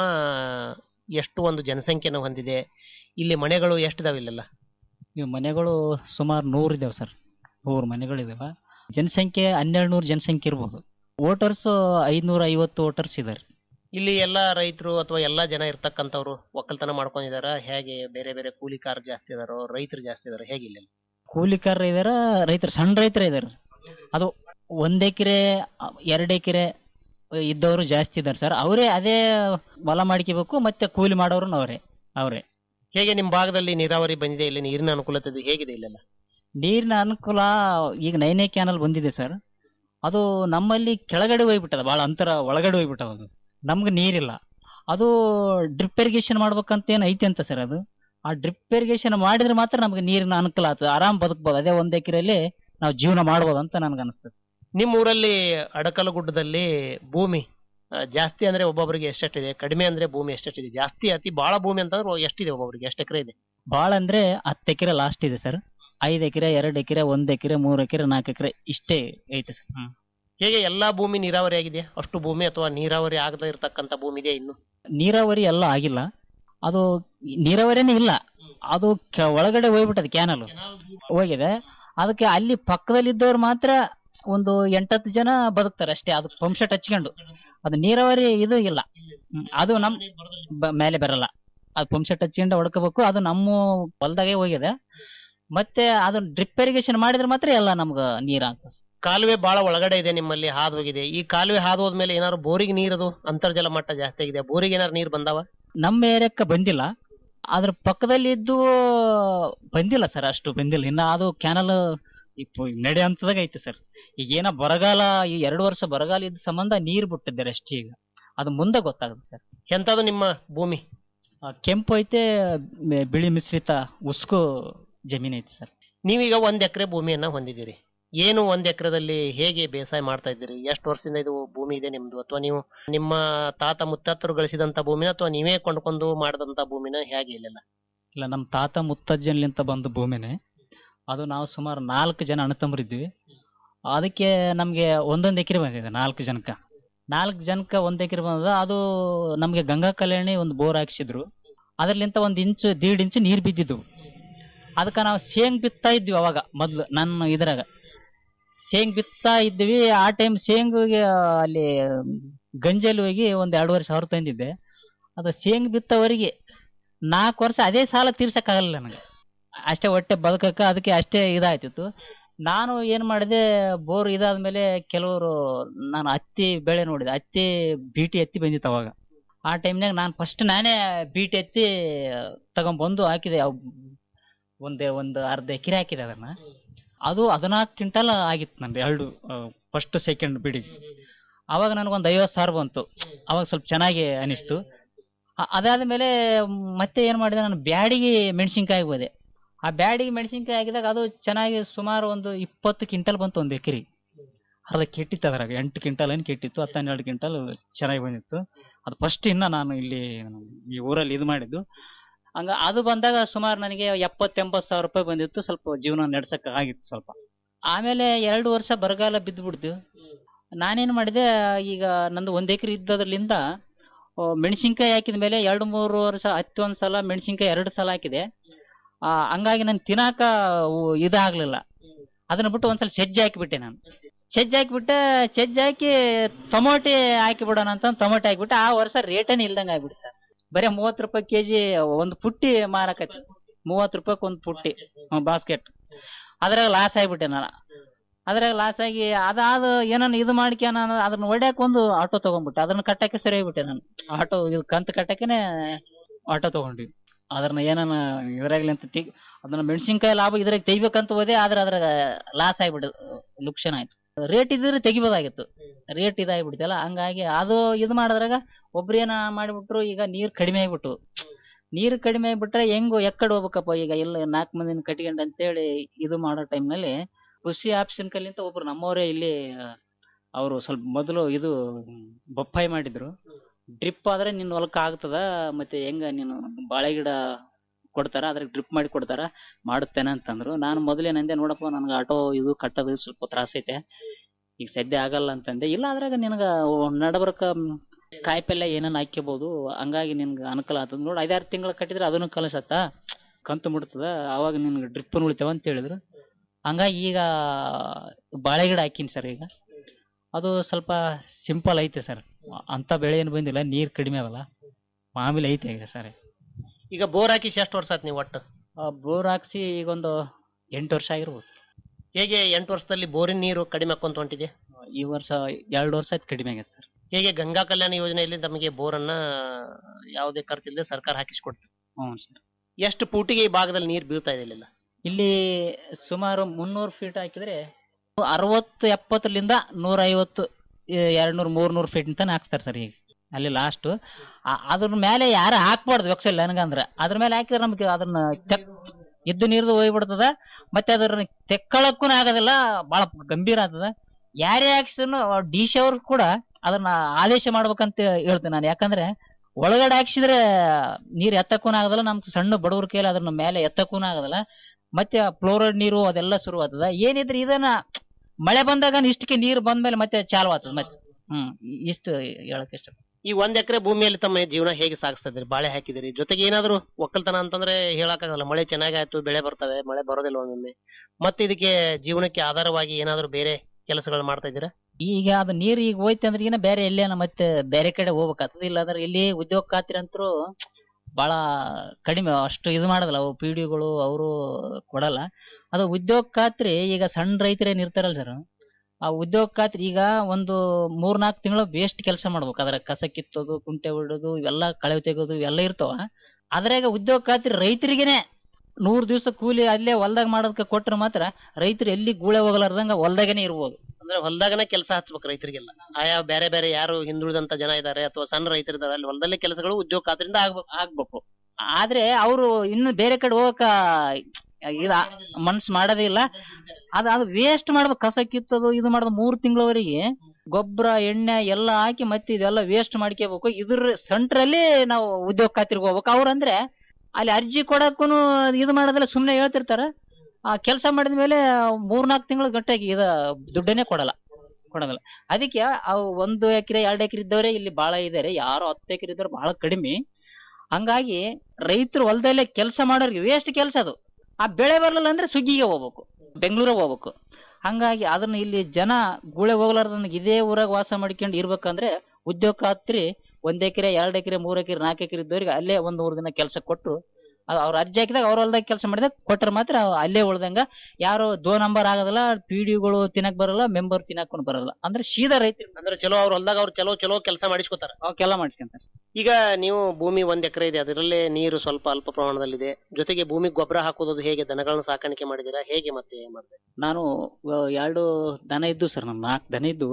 ಎಷ್ಟು ಒಂದು ಜನಸಂಖ್ಯೆನ ಹೊಂದಿದೆ ಇಲ್ಲಿ ಮನೆಗಳು ಎಷ್ಟಿದಾವೆ ಇಲ್ಲೆಲ್ಲ ಇವು ಮನೆಗಳು ಸುಮಾರು ನೂರು ಇದಾವೆ ಸರ್ ನೂರು ಮನೆಗಳಿದಾವೆ ಜನಸಂಖ್ಯೆ ಹನ್ನೆರಡು ನೂರು ಜನಸಂಖ್ಯೆ ಇರ್ಬೋದು ವೋಟರ್ಸ್ ಐದ್ನೂರ ಐವತ್ತು ವೋಟರ್ಸ್ ಇದ್ದಾರೆ ಇಲ್ಲಿ ಎಲ್ಲಾ ರೈತರು ಅಥವಾ ಎಲ್ಲಾ ಜನ ಇರ್ತಕ್ಕಂಥವ್ರು ಒಕ್ಕಲ್ತನ ಮಾಡ್ಕೊಂಡಿದಾರ ಹೇಗೆ ಬೇರೆ ಬೇರೆ ಕೂಲಿಕಾರ ಜಾಸ್ತಿ ಇದಾರೋ ರೈತರು ಜಾಸ್ತಿ ಇದಾರೋ ಹೇಗೆ ಇಲ್ಲಿ ಕೂಲಿಕಾರ ಇದಾರ ರೈತರು ಸಣ್ಣ ರೈತರ ಇದಾರೆ ಅದು ಒಂದ್ ಎಕರೆ ಎರಡು ಎಕರೆ ಇದ್ದವರು ಜಾಸ್ತಿ ಇದ್ದಾರೆ ಸರ್ ಅವರೇ ಅದೇ ಹೊಲ ಮಾಡ್ಕೋಬೇಕು ಮತ್ತೆ ಕೂಲಿ ಮಾಡೋರು ಅವರೇ ಅವರೇ ಹೇಗೆ ನಿಮ್ ಭಾಗದಲ್ಲಿ ನೀರಾವರಿ ಬಂದಿದೆ ಇಲ್ಲಿ ನೀರಿನ ಅನುಕೂಲತೆ ಇದು ಹೇಗಿದೆ ಇಲ್ಲೆಲ್ಲ ನೀರಿನ ಅನುಕೂಲ ಈಗ ನೈನೇ ಕ್ಯಾನಲ್ ಬಂದಿದೆ ಸರ್ ಅದು ನಮ್ಮಲ್ಲಿ ಕೆಳಗಡೆ ಹೋಗ್ಬಿಟ್ಟದ ಬಹಳ ಅಂತರ ಒಳಗಡೆ ಹೋಗ್ಬಿಟ್ಟದ ಅದು ನಮ್ಗೆ ನೀರಿಲ್ಲ ಅದು ಡ್ರಿಪ್ ಇರಿಗೇಷನ್ ಮಾಡ್ಬೇಕಂತ ಏನ್ ಐತಿ ಅಂತ ಸರ್ ಅದು ಆ ಡ್ರಿಪ್ ಇರಿಗೇಷನ್ ಮಾಡಿದ್ರೆ ಮಾತ್ರ ನಮ್ಗೆ ನೀರಿನ ಅನುಕೂಲ ಆಗ್ತದೆ ಆರಾಮ್ ಬದುಕ್ಬೋದು ಅದೇ ಒಂದ್ ಎಕರೆಯಲ್ಲಿ ನಾವು ಜೀವನ ಮಾಡ್ಬೋದು ಅಂತ ನನ್ಗೆ ಅನಿಸ್ತದೆ ಸರ್. ನಿಮ್ಮ ಊರಲ್ಲಿ ಅಡಕಲಗುಡ್ಡದಲ್ಲಿ ಭೂಮಿ ಆ, ಜಾಸ್ತಿ ಅಂದ್ರೆ ಒಬ್ಬೊಬ್ಬರಿಗೆ ಎಷ್ಟೆಷ್ಟಿದೆ ಕಡಿಮೆ ಅಂದ್ರೆ ಭೂಮಿ ಎಷ್ಟೆಷ್ಟಿದೆ ಜಾಸ್ತಿ ಅತಿ ಬಹಳ ಭೂಮಿ ಅಂತಂದ್ರೆ ಎಷ್ಟಿದೆ ಒಬ್ಬೊಬ್ಬರಿಗೆ ಎಷ್ಟು ಎಕರೆ ಇದೆ ಬಾಳ ಅಂದ್ರೆ ಹತ್ತು ಎಕರೆ ಲಾಸ್ಟ್ ಇದೆ ಸರ್ ಐದ್ ಎಕರೆ ಎರಡ್ ಎಕರೆ ಒಂದ್ ಎಕರೆ ಮೂರ್ ಎಕರೆ ನಾಲ್ಕು ಎಕರೆ ಇಷ್ಟೇ ಐತೆ ಸರ್ ಹ್ಮ್ ಹೇಗೆ ಎಲ್ಲಾ ಭೂಮಿ ನೀರಾವರಿ ಆಗಿದೆಯಾ ಅಷ್ಟು ಭೂಮಿ ಅಥವಾ ನೀರಾವರಿ ಆಗದೇ ಇರತಕ್ಕಂತ ಭೂಮಿ ಇದೆ ಇನ್ನು ನೀರಾವರಿ ಎಲ್ಲ ಆಗಿಲ್ಲ ಅದು ನೀರಾವರಿನೇ ಇಲ್ಲ ಅದು ಕೆ- ಒಳಗಡೆ ಹೋಗ್ಬಿಟ್ಟದ ಕ್ಯಾನಲ್ ಹೋಗಿದೆ ಅದಕ್ಕೆ ಅಲ್ಲಿ ಪಕ್ಕದಲ್ಲಿದ್ದವ್ರು ಮಾತ್ರ ಒಂದು ಎಂಟತ್ತು ಜನ ಬದುಕ್ತಾರೆ ಅಷ್ಟೇ ಅದು ಪಂಪ್ ಸೆಟ್ ಹಚ್ಕೊಂಡು ಅದು ನೀರಾವರಿ ಇದು ಇಲ್ಲ ಹ್ಮ್. ಅದು ನಮ್ ಬ- ಮೇಲೆ ಬರಲ್ಲ ಅದು ಪಂಪ್ ಸೆಟ್ ಹಚ್ಕೊಂಡು ಹೊಡ್ಕೋಬೇಕು ಅದು ನಮ್ಮ ಹೊಲ್ದಾಗೆ ಹೋಗಿದೆ ಮತ್ತೆ ಅದನ್ನ ಡ್ರಿಪ್ ಇರಿಗೇಷನ್ ಮಾಡಿದ್ರೆ ಮಾತ್ರ ಎಲ್ಲ ನಮ್ಗ ನೀರ್ ಆಗ್ತದೆ ಕಾಲುವೆ ಬಹಳ ಒಳಗಡೆ ಇದೆ ನಿಮ್ಮಲ್ಲಿ ಹಾದು ಹೋಗಿದೆ ಈ ಕಾಲುವೆ ಹಾದು ಹೋದ್ಮೇಲೆ ಏನಾದ್ರು ಬೋರಿಗೆ ನೀರದು ಅಂತರ್ಜಲ ಮಟ್ಟ ಜಾಸ್ತಿ ಆಗಿದೆ ಬೋರಿಗೆ ಏನಾದ್ರು ನೀರು ಬಂದಾವ ನಮ್ಮ ಏರಿಯಾಕ್ಕೆ ಬಂದಿಲ್ಲ ಅದ್ರ ಪಕ್ಕದಲ್ಲಿ ಇದ್ದು ಬಂದಿಲ್ಲ ಸರ್ ಅಷ್ಟು ಬಂದಿಲ್ಲ ಇನ್ನ ಅದು ಕ್ಯಾನಲ್ ನಡೆ ಅಂತದಾಗ ಐತೆ ಸರ್ ಈಗ ಏನೋ ಬರಗಾಲ ಈ ಎರಡು ವರ್ಷ ಬರಗಾಲ ಇದ್ದ ಸಂಬಂಧ ನೀರ್ ಬಿಟ್ಟಿದ್ದಾರೆ ಅಷ್ಟೇ ಈಗ ಅದು ಮುಂದೆ ಗೊತ್ತಾಗುತ್ತೆ ಸರ್ ಎಂತದು ನಿಮ್ಮ ಭೂಮಿ ಆ, ಕೆಂಪು ಐತೆ ಮೆ- ಬಿಳಿ ಮಿಶ್ರಿತ ಉಸ್ಕು ಜಮೀನ್ ಐತೆ ಸರ್ ನೀವೀಗ ಒಂದ್ ಎಕರೆ ಭೂಮಿಯನ್ನ ಹೊಂದಿದ್ದೀರಿ ಏನು ಒಂದ್ ಎಕರೆದಲ್ಲಿ ಹೇಗೆ ಬೇಸಾಯ ಮಾಡ್ತಾ ಇದ್ದೀರಿ ಎಷ್ಟು ವರ್ಷದಿಂದ ಇದು ಭೂಮಿ ಇದೆ ನಿಮ್ದು ಅಥವಾ ನೀವು ನಿಮ್ಮ ತಾತ ಮುತ್ತತ್ತರು ಗಳಿಸಿದಂತ ಭೂಮಿನ ಅಥವಾ ನೀವೇ ಕೊಂಡ್ಕೊಂಡು ಮಾಡಿದಂತ ಭೂಮಿನ ಹೇಗೆ ಇಲ್ಲೆಲ್ಲ ಇಲ್ಲ ನಮ್ಮ ತಾತ ಮುತ್ತಜ್ಜನ್ಲಿಂತ ಬಂದ ಭೂಮಿನೇ ಅದು ನಾವು ಸುಮಾರು ನಾಲ್ಕು ಜನ ಅಣ್ಣತಮ್ಮರಿದ್ವಿ ಅದಕ್ಕೆ ನಮಗೆ ಒಂದೊಂದು ಎಕರೆ ಬಂದಿದೆ ನಾಲ್ಕು ಜನಕ್ಕ ನಾಲ್ಕು ಜನಕ್ಕ ಒಂದ್ ಎಕರೆ ಬಂದದ ಅದು ನಮಗೆ ಗಂಗಾ ಕಲ್ಯಾಣಿ ಒಂದು ಬೋರ್ ಹಾಕ್ಸಿದ್ರು ಅದರ್ಲಿಂತ ಒಂದ್ ಇಂಚು ದೀಡ್ ಇಂಚು ನೀರ್ ಬಿದ್ದಿದ್ವು ಅದಕ್ಕೆ ನಾವು ಶೇಂಗ್ ಬಿತ್ತಾ ಇದ್ವಿ ಅವಾಗ ಮೊದ್ಲು ನನ್ನ ಇದ್ರಾಗ ಶೇಂಗ್ ಬಿತ್ತಾ ಇದ್ವಿ ಆ ಟೈಮ್ ಶೇಂಗಿಗೆ ಅಲ್ಲಿ ಗಂಜಲ್ಲಿ ಹೋಗಿ ಒಂದ್ ಎರಡೂವರೆ ಸಾವಿರ ತಂದಿದ್ದೆ ಅದು ಶೇಂಗ್ ಬಿತ್ತವರಿಗೆ ನಾಲ್ಕು ವರ್ಷ ಅದೇ ಸಾಲ ತೀರ್ಸಕ್ಕಾಗಲ್ಲ ನನಗೆ ಅಷ್ಟೇ ಹೊಟ್ಟೆ ಬದುಕಕ್ಕೆ ಅದಕ್ಕೆ ಅಷ್ಟೇ ಇದಾಯ್ತಿತ್ತು ನಾನು ಏನ್ ಮಾಡಿದೆ ಬೋರ್ ಇದಾದ್ಮೇಲೆ ಕೆಲವರು ನಾನು ಹತ್ತಿ ಬೆಳೆ ನೋಡಿದೆ ಹತ್ತಿ ಬೀಟಿ ಎತ್ತಿ ಬಂದಿತ್ತು ಅವಾಗ ಆ ಟೈಮ್ನಾಗ ನಾನು ಫಸ್ಟ್ ನಾನೇ ಬೀಟಿ ಎತ್ತಿ ತಗೊಂಡ್ಬಂದು ಹಾಕಿದೆ ಅವ್ ಒಂದೇ ಒಂದು ಅರ್ಧ ಎಕರೆ ಹಾಕಿದೆ ಅದನ್ನ ಅದು ಹದಿನಾಲ್ಕು ಕ್ವಿಂಟಲ್ ಆಗಿತ್ತು ನಂದು ಎರಡು ಫಸ್ಟ್ ಸೆಕೆಂಡ್ ಬಿಡಿಗೆ ಅವಾಗ ನನಗೊಂದು ಐವತ್ತು ಸಾವಿರ ಬಂತು ಅವಾಗ ಸ್ವಲ್ಪ ಚೆನ್ನಾಗಿ ಅನಿಸ್ತು ಅ- ಅದಾದ್ಮೇಲೆ ಮತ್ತೆ ಏನ್ ಮಾಡಿದೆ ನಾನು ಬ್ಯಾಡಿಗೆ ಮೆಣಸಿನ್ಕಾಯಿ ಹೋದೆ ಆ ಬ್ಯಾಡಿಗೆ ಮೆಣಸಿನ್ಕಾಯಿ ಆಗಿದಾಗ ಅದು ಚೆನ್ನಾಗಿ ಸುಮಾರು ಒಂದು ಇಪ್ಪತ್ತು ಕ್ವಿಂಟಲ್ ಬಂತು ಒಂದು ಎಕರೆ ಅರ್ಧ ಕೆಟ್ಟಿತ್ತು ಅದ್ರಾಗ ಎಂಟು ಕ್ವಿಂಟಲ್ ಏನು ಕೆಟ್ಟಿತ್ತು ಹತ್ತು ಹನ್ನೆರಡು ಕ್ವಿಂಟಲ್ ಚೆನ್ನಾಗಿ ಬಂದಿತ್ತು ಅದು ಫಸ್ಟ್ ಇನ್ನ ನಾನು ಇಲ್ಲಿ ಈ ಊರಲ್ಲಿ ಇದು ಮಾಡಿದ್ದು ಹಂಗ ಅದು ಬಂದಾಗ ಸುಮಾರು ನನಗೆ ಎಪ್ಪತ್ತೆಂಬತ್ತು ಸಾವಿರ ರೂಪಾಯಿ ಬಂದಿತ್ತು ಸ್ವಲ್ಪ ಜೀವನ ನಡ್ಸಕ್ ಆಗಿತ್ತು ಸ್ವಲ್ಪ ಆಮೇಲೆ ಎರಡು ವರ್ಷ ಬರಗಾಲ ಬಿದ್ದು ಬಿಡ್ತು ನಾನೇನ್ ಮಾಡಿದೆ ಈಗ ನಂದು ಒಂದ್ ಎಕರೆ ಇದ್ದದ್ರಲಿಂದ ಆ, ಮೆಣಸಿನ್ಕಾಯಿ ಹಾಕಿದ ಮೇಲೆ ಎರಡು ಮೂರು ವರ್ಷ ಹತ್ತಿ ಒಂದ್ ಸಲ ಮೆಣಸಿನ್ಕಾಯಿ ಎರಡು ಸಲ ಹಾಕಿದೆ ಆ, ಹಂಗಾಗಿ ನನ್ ತಿನ್ನಾಕ ಉ- ಇದಾಗ್ಲಿಲ್ಲ ಅದನ್ನ ಬಿಟ್ಟು ಒಂದ್ಸಲ ಸಜ್ಜೆ ಹಾಕಿಬಿಟ್ಟೆ ನಾನು ಸಜ್ಜೆ ಹಾಕಿಬಿಟ್ಟೆ ಸಜ್ಜೆ ಹಾಕಿ ಟೊಮೊಟೆ ಹಾಕಿ ಬಿಡೋಣ ಅಂತ ಟೊಮೊಟೆ ಹಾಕಿಬಿಟ್ಟೆ ಆ ವರ್ಷ ರೇಟನೇ ಇಲ್ದಂಗ ಆಗ್ಬಿಟ್ಟು ಸರ್ ಬರೀ ಮೂವತ್ತು ರೂಪಾಯಿ ಕೆಜಿ ಒಂದು ಪುಟ್ಟಿ ಮಾರಕತ್ತಿ ಮೂವತ್ತು ರೂಪಾಯಿ ಒಂದು ಪುಟ್ಟಿ ಬಾಸ್ಕೆಟ್ ಅದ್ರಾಗ ಲಾಸ್ ಆಗ್ಬಿಟ್ಟೆ ನಾನು ಅದ್ರಾಗ ಲಾಸ್ ಆಗಿ ಅದಾದ ಏನನ್ನ ಇದು ಮಾಡ್ಕ್ಯ ನಾನು ಅದನ್ನ ಹೊಡ್ಯಾಕ ಒಂದು ಆಟೋ ತಗೊಂಡ್ಬಿಟ್ಟೆ ಅದನ್ನ ಕಟ್ಟಕ್ಕೆ ಸರಿ ಹೋಗ್ಬಿಟ್ಟೆ ನಾನು ಆಟೋ ಇದು ಕಂತು ಕಟ್ಟಕೆನೆ ಆಟೋ ತಗೊಂಡ್ವಿ ಅದ್ರನ್ನ ಏನನ್ನ ಇದ್ರಾಗ್ಲಿ ಅಂತ ತೆಗಿ ಅದನ್ನ ಮೆಣಸಿನ್ಕಾಯಿ ಲಾಭ ಇದ್ರಾಗ ತೆಗಿಬೇಕಂತ ಹೋದೆ ಆದ್ರೆ ಅದ್ರಾಗ ಲಾಸ್ ಆಗ್ಬಿಟ್ಟು ಲುಕ್ಷನ್ ಆಯ್ತು ರೇಟ್ ಇದ್ರೆ ತೆಗಿಬೋದಾಗಿತ್ತು ರೇಟ್ ಇದಾಗ್ಬಿಡ್ತಲ್ಲ ಹಂಗಾಗಿ ಅದು ಇದು ಮಾಡಿದ್ರಾಗ ಒಬ್ರು ಏನ ಮಾಡಿಬಿಟ್ರು ಈಗ ನೀರ್ ಕಡಿಮೆ ಆಗ್ಬಿಟ್ಟು ನೀರ್ ಕಡಿಮೆ ಆಗ್ಬಿಟ್ರೆ ಹೆಂಗು ಎಕ್ಕಡೆ ಹೋಗ್ಬೇಕಪ್ಪ ಈಗ ಎಲ್ಲ ನಾಲ್ಕು ಮಂದಿನ ಕಟ್ಕೊಂಡ್ ಅಂತೇಳಿ ಇದು ಮಾಡೋ ಟೈಮ್ನಲ್ಲಿ ಕೃಷಿ ಆಫೀಸಿನ ಕಲಿಂತ ಒಬ್ರು ನಮ್ಮವರೇ ಇಲ್ಲಿ ಅವರು ಸ್ವಲ್ಪ ಮೊದಲು ಇದು ಬೊಪ್ಪಾಯಿ ಮಾಡಿದ್ರು ಡ್ರಿಪ್ ಆದ್ರೆ ನಿನ್ನ ಹೊಲಕ್ಕೆ ಆಗ್ತದ ಮತ್ತೆ ಹೆಂಗ ನೀನು ಬಾಳೆ ಗಿಡ ಕೊಡ್ತಾರ ಅದ್ರಾಗ ಡ್ರಿಪ್ ಮಾಡಿ ಕೊಡ್ತಾರ ಮಾಡುತ್ತೇನೆ ಅಂತಂದ್ರು ನಾನು ಮೊದಲೇ ನಂದೆ ನೋಡಪ್ಪ ನನ್ಗೆ ಆಟೋ ಇದು ಕಟ್ಟೋದು ಸ್ವಲ್ಪ ತ್ರಾಸ ಐತೆ ಈಗ ಸದ್ಯ ಆಗಲ್ಲ ಅಂತಂದೆ ಇಲ್ಲ ಅದ್ರಾಗ ನಿನಗ ನಡಬರ್ಕ ಕಾಯಿಪಲ್ಯ ಏನನ್ನ ಹಾಕ್ಯಬಹುದು ಹಂಗಾಗಿ ನಿನ್ಗೆ ಅನುಕೂಲ ಆಗ್ತದ ನೋಡಿ ಐದಾರು ತಿಂಗಳು ಕಟ್ಟಿದ್ರೆ ಅದನ್ನು ಕಲಸತ್ತ ಕಂತು ಮುಡ್ತದ ಅವಾಗ ನಿನ್ಗೆ ಡ್ರಿಪ್ ಉಳಿತಾವ ಅಂತ ಹೇಳಿದ್ರು ಹಂಗಾಗಿ ಈಗ ಬಾಳೆ ಗಿಡ ಹಾಕಿನಿ ಸರ್ ಈಗ ಅದು ಸ್ವಲ್ಪ ಸಿಂಪಲ್ ಐತೆ ಸರ್ ಅಂತ ಬೆಳೆ ಏನು ಬಂದಿಲ್ಲ ನೀರ್ ಕಡಿಮೆ ಅವಲ್ಲ ಮಾಮೂಲಿ ಐತೆ ಈಗ ಸರ್ ಈಗ ಬೋರ್ ಹಾಕಿಸಿ ಎಷ್ಟು ವರ್ಷ ಆಯ್ತು ನೀವು ಒಟ್ಟು ಬೋರ್ ಹಾಕ್ಸಿ ಈಗ ಒಂದು ಎಂಟು ವರ್ಷ ಆಗಿರ್ಬೋದು ಸರ್ ಹೇಗೆ ಎಂಟು ವರ್ಷದಲ್ಲಿ ಬೋರಿನ ನೀರು ಕಡಿಮೆ ಆಕೊಂತ ಹೊಂಟಿದೆ ಈ ವರ್ಷ ಎರಡು ವರ್ಷ ಆಯ್ತು ಕಡಿಮೆ ಆಗಿದೆ ಸರ್ ಹೇಗೆ ಗಂಗಾ ಕಲ್ಯಾಣ ಯೋಜನೆಯಲ್ಲಿ ತಮಗೆ ಬೋರನ್ನ ಯಾವುದೇ ಖರ್ಚಿಲ್ಲದೆ ಸರ್ಕಾರ ಹಾಕಿಸ್ಕೊಡ್ತದೆ ಹ್ಞೂ ಸರ್ ಎಷ್ಟು ಫೂಟಿಗೆ ಈ ಭಾಗದಲ್ಲಿ ನೀರು ಬೀಳ್ತಾ ಇದೆ ಇಲ್ಲೆಲ್ಲ ಇಲ್ಲಿ ಸುಮಾರು ಮುನ್ನೂರು ಫೀಟ್ ಹಾಕಿದ್ರೆ ಅರವತ್ತು ಎಪ್ಪತ್ತರಿಂದ ನೂರ ಐವತ್ತು ಎರಡ್ ನೂರು ಮೂರ್ ನೂರು ಫೀಟ್ ತನಕ ಹಾಕ್ತಾರೆ ಸರ್ ಈಗ ಅಲ್ಲಿ ಲಾಸ್ಟ್ ಅದ್ರ ಮೇಲೆ ಯಾರು ಹಾಕ್ಬಾರ್ದು ವೆಕ್ಸಲ್ ನನಗಂದ್ರ ಅದ್ರ ಮೇಲೆ ಹಾಕಿದ್ರೆ ನಮ್ಗೆ ಅದನ್ನ ತೆಕ್ ಇದ್ದು ನೀರ್ದು ಹೋಗ್ಬಿಡ್ತದ ಮತ್ತೆ ಅದ್ರ ತೆಕ್ಕಳಕ್ಕೂ ಆಗೋದಿಲ್ಲ ಬಹಳ ಗಂಭೀರ ಆಗ್ತದ ಯಾರೇ ಹಾಕ್ಸಿದ್ರು ಡಿ ಸಿ ಅವ್ರು ಕೂಡ ಅದನ್ನ ಆದೇಶ ಮಾಡ್ಬೇಕಂತ ಹೇಳ್ತೇನೆ ನಾನು ಯಾಕಂದ್ರೆ ಒಳಗಡೆ ಹಾಕ್ಸಿದ್ರೆ ನೀರ್ ಎತ್ತಕ್ಕೂ ಆಗೋದಿಲ್ಲ ನಮ್ ಸಣ್ಣ ಬಡವ್ರ ಕೈಲಿ ಅದನ್ನ ಮೇಲೆ ಎತ್ತಕ್ಕೂ ಆಗೋದಿಲ್ಲ ಮತ್ತೆ ಫ್ಲೋರೈಡ್ ನೀರು ಅದೆಲ್ಲ ಶುರು ಆಗ್ತದ ಏನಿದ್ರೆ ಇದನ್ನ ಮಳೆ ಬಂದಾಗ ಇಷ್ಟಕ್ಕೆ ನೀರು ಬಂದ್ಮೇಲೆ ಮತ್ತೆ ಚಾಲು ಆಗ್ತದ ಮತ್ತೆ ಹ್ಮ್ ಇಷ್ಟು ಹೇಳಕ್ ಇಷ್ಟ ಈ ಒಂದ್ ಎಕರೆ ಭೂಮಿಯಲ್ಲಿ ತಮ್ಮ ಜೀವನ ಹೇಗೆ ಸಾಗಿಸ್ತಾ ಇದ್ರಿ ಬಾಳೆ ಹಾಕಿದಿರಿ ಜೊತೆಗೆ ಏನಾದ್ರು ಒಕ್ಕಲ್ತನ ಅಂತಂದ್ರೆ ಹೇಳಕ್ಕಾಗಲ್ಲ ಮಳೆ ಚೆನ್ನಾಗಿ ಆಯ್ತು ಬೆಳೆ ಬರ್ತವೆ ಮಳೆ ಬರೋದಿಲ್ಲ ಒಮ್ಮೊಮ್ಮೆ ಮತ್ತೆ ಇದಕ್ಕೆ ಜೀವನಕ್ಕೆ ಆಧಾರವಾಗಿ ಏನಾದ್ರು ಬೇರೆ ಕೆಲಸಗಳು ಮಾಡ್ತಾ ಇದ್ದೀರಾ ಈಗ ಅದು ನೀರ್ ಈಗ ಹೋಯ್ತು ಅಂದ್ರೆ ಏನ ಬೇರೆ ಎಲ್ಲೇನ ಮತ್ತೆ ಬೇರೆ ಕಡೆ ಹೋಗ್ಬೇಕಾಗ್ತದ ಇಲ್ಲ ಅಂದ್ರೆ ಇಲ್ಲಿ ಉದ್ಯೋಗ ಖಾತ್ರಿ ಅಂತರೂ ಬಹಳ ಕಡಿಮೆ ಅಷ್ಟು ಇದು ಮಾಡೋದಿಲ್ಲ ಅವು ಪಿ ಡಿಗಳು ಅವರು ಕೊಡಲ್ಲ ಅದು ಉದ್ಯೋಗ ಖಾತ್ರಿ ಈಗ ಸಣ್ಣ ರೈತರೇನ್ ಇರ್ತಾರಲ್ಲ ಸರ್ ಆ ಉದ್ಯೋಗ ಖಾತ್ರಿ ಈಗ ಒಂದು ಮೂರ್ನಾಲ್ಕು ತಿಂಗಳು ವೇಸ್ಟ್ ಕೆಲಸ ಮಾಡ್ಬೇಕು ಅದ್ರ ಕಸ ಕಿತ್ತೋದು ಕುಂಟೆ ಹೊಡೋದು ಇವೆಲ್ಲ ಕಳೆ ತೆಗೋದು ಇವೆಲ್ಲ ಇರ್ತಾವ ಅದ್ರಾಗ ಉದ್ಯೋಗ ಖಾತ್ರಿ ರೈತರಿಗೇನೆ ನೂರ್ ದಿವಸ ಕೂಲಿ ಅಲ್ಲೇ ಹೊಲ್ದಾಗ ಮಾಡೋದಕ್ಕೆ ಕೊಟ್ರೆ ಮಾತ್ರ ರೈತರು ಎಲ್ಲಿ ಗೂಳೆ ಹೋಗಲಾರ್ದಂಗ ಹೊಲ್ದಾಗನೆ ಇರ್ಬೋದು ಅಂದ್ರೆ ಹೊಲದಾಗನೇ ಕೆಲಸ ಹಚ್ಬೇಕು ರೈತರಿಗೆಲ್ಲ ಆಯಾ ಬೇರೆ ಬೇರೆ ಯಾರು ಹಿಂದುಳಿದಂತ ಜನ ಇದಾರೆ ಅಥವಾ ಸಣ್ಣ ರೈತರು ಇದಾರೆ ಅಲ್ಲಿ ಹೊಲದಲ್ಲೇ ಕೆಲಸಗಳು ಉದ್ಯೋಗ ಖಾತ್ರಿಯಿಂದ ಆಗ್ಬೇಕು ಆಗ್ಬೇಕು ಆದ್ರೆ ಅವರು ಇನ್ನು ಬೇರೆ ಕಡೆ ಹೋಗಕ ಇದ ಮನ್ಸ್ ಮಾಡೋದಿಲ್ಲ ಅದ ಅದು ವೇಸ್ಟ್ ಮಾಡ್ಬೇಕು ಕಸ ಕಿತ್ತೋದು ಇದು ಮಾಡೋದು ಮೂರ್ ತಿಂಗಳವರೆಗೆ ಗೊಬ್ಬರ ಎಣ್ಣೆ ಎಲ್ಲ ಹಾಕಿ ಮತ್ತೆ ಇದೆಲ್ಲ ವೇಸ್ಟ್ ಮಾಡ್ಕೋಬೇಕು ಇದ್ರ ಸೆಂಟ್ರಲ್ಲಿ ನಾವು ಉದ್ಯೋಗ ಖಾತ್ರಿಗೆ ಹೋಗ್ಬೇಕು ಅವ್ರಂದ್ರೆ ಅಲ್ಲಿ ಅರ್ಜಿ ಕೊಡಕ್ಕೂ ಇದು ಮಾಡೋದಿಲ್ಲ ಸುಮ್ನೆ ಹೇಳ್ತಿರ್ತಾರ ಆ ಕೆಲಸ ಮಾಡಿದ ಮೇಲೆ ಮೂರ್ನಾಲ್ಕು ತಿಂಗಳು ಗಟ್ಟಾಗಿ ಇದ ದುಡ್ಡನ್ನೇ ಕೊಡಲ್ಲ ಕೊಡೋದಿಲ್ಲ ಅದಕ್ಕೆ ಅವು ಒಂದು ಎಕರೆ ಎರಡು ಎಕರೆ ಇದ್ದವರೇ ಇಲ್ಲಿ ಬಹಳ ಇದಾರೆ ಯಾರು ಹತ್ತು ಎಕರೆ ಇದ್ದವ್ರು ಬಹಳ ಕಡಿಮೆ ಹಂಗಾಗಿ ರೈತರು ಹೊಲದಲ್ಲೇ ಕೆಲಸ ಮಾಡೋರಿಗೆ ವೇಸ್ಟ್ ಕೆಲಸ ಅದು ಆ ಬೆಳೆ ಬರಲಿಲ್ಲ ಅಂದ್ರೆ ಸುಗ್ಗಿಗೆ ಹೋಗ್ಬೇಕು ಬೆಂಗಳೂರಿಗೆ ಹೋಗ್ಬೇಕು ಹಂಗಾಗಿ ಅದನ್ನ ಇಲ್ಲಿ ಜನ ಗೂಳೆ ಹೋಗ್ಲಾರ್ದಂಗ ಇದೇ ಊರಾಗ ವಾಸ ಮಾಡ್ಕೊಂಡು ಇರ್ಬೇಕಂದ್ರೆ ಉದ್ಯೋಗ ಖಾತ್ರಿ ಒಂದ್ ಎಕರೆ ಎರಡ್ ಎಕರೆ ಮೂರ್ ಎಕರೆ ನಾಲ್ಕು ಎಕರೆ ಇದ್ದವ್ರಿಗೆ ಅಲ್ಲೇ ಒಂದ್ ಮೂರ್ ದಿನ ಕೆಲಸ ಕೊಟ್ಟು ಅದ್ ಅವ್ರ ಅರ್ಜಿ ಹಾಕಿದಾಗ ಅವ್ರ ಹೊಲ್ದಾಗ ಕೆಲಸ ಮಾಡಿದಾಗ ಕೊಟ್ಟರೆ ಮಾತ್ರ ಅವ್ ಅಲ್ಲೇ ಉಳ್ದಂಗ ಯಾರು ದೋ ನಂಬರ್ ಆಗೋದಿಲ್ಲ ಪಿ ಡಿಗಳು ತಿನ್ನಕ್ ಬರಲ್ಲ ಮೆಂಬರ್ ತಿನ್ನಕ್ ಬರಲ್ಲ ಅಂದ್ರೆ ಸೀದಾ ರೈತರು ಅಂದ್ರೆ ಚಲೋ ಅವ್ರ ಹೊಲ್ದಾಗ ಅವ್ರು ಚಲೋ ಚಲೋ ಕೆಲಸ ಮಾಡಿಸ್ಕೊತಾರ ಅವಕ್ಕೆಲ್ಲ ಮಾಡಿಸ್ಕೊಂತಾರೆ ಈಗ ನೀವು ಭೂಮಿ ಒಂದ್ ಎಕರೆ ಇದೆ ಅದರಲ್ಲೇ ನೀರು ಸ್ವಲ್ಪ ಅಲ್ಪ ಪ್ರಮಾಣದಲ್ಲಿದೆ ಜೊತೆಗೆ ಭೂಮಿ ಗೊಬ್ಬರ ಹಾಕೋದು ಹೇಗೆ ದನಗಳನ್ನ ಸಾಕಾಣಿಕೆ ಮಾಡಿದೀರಾ ಹೇಗೆ ಮತ್ತೆ ಮಾಡಿದೆ ನಾನು ಆ, ಎರಡು ದನ ಇದ್ದು ಸರ್ ನಮ್ಮ ನಾಲ್ಕು ದನ ಇದ್ದು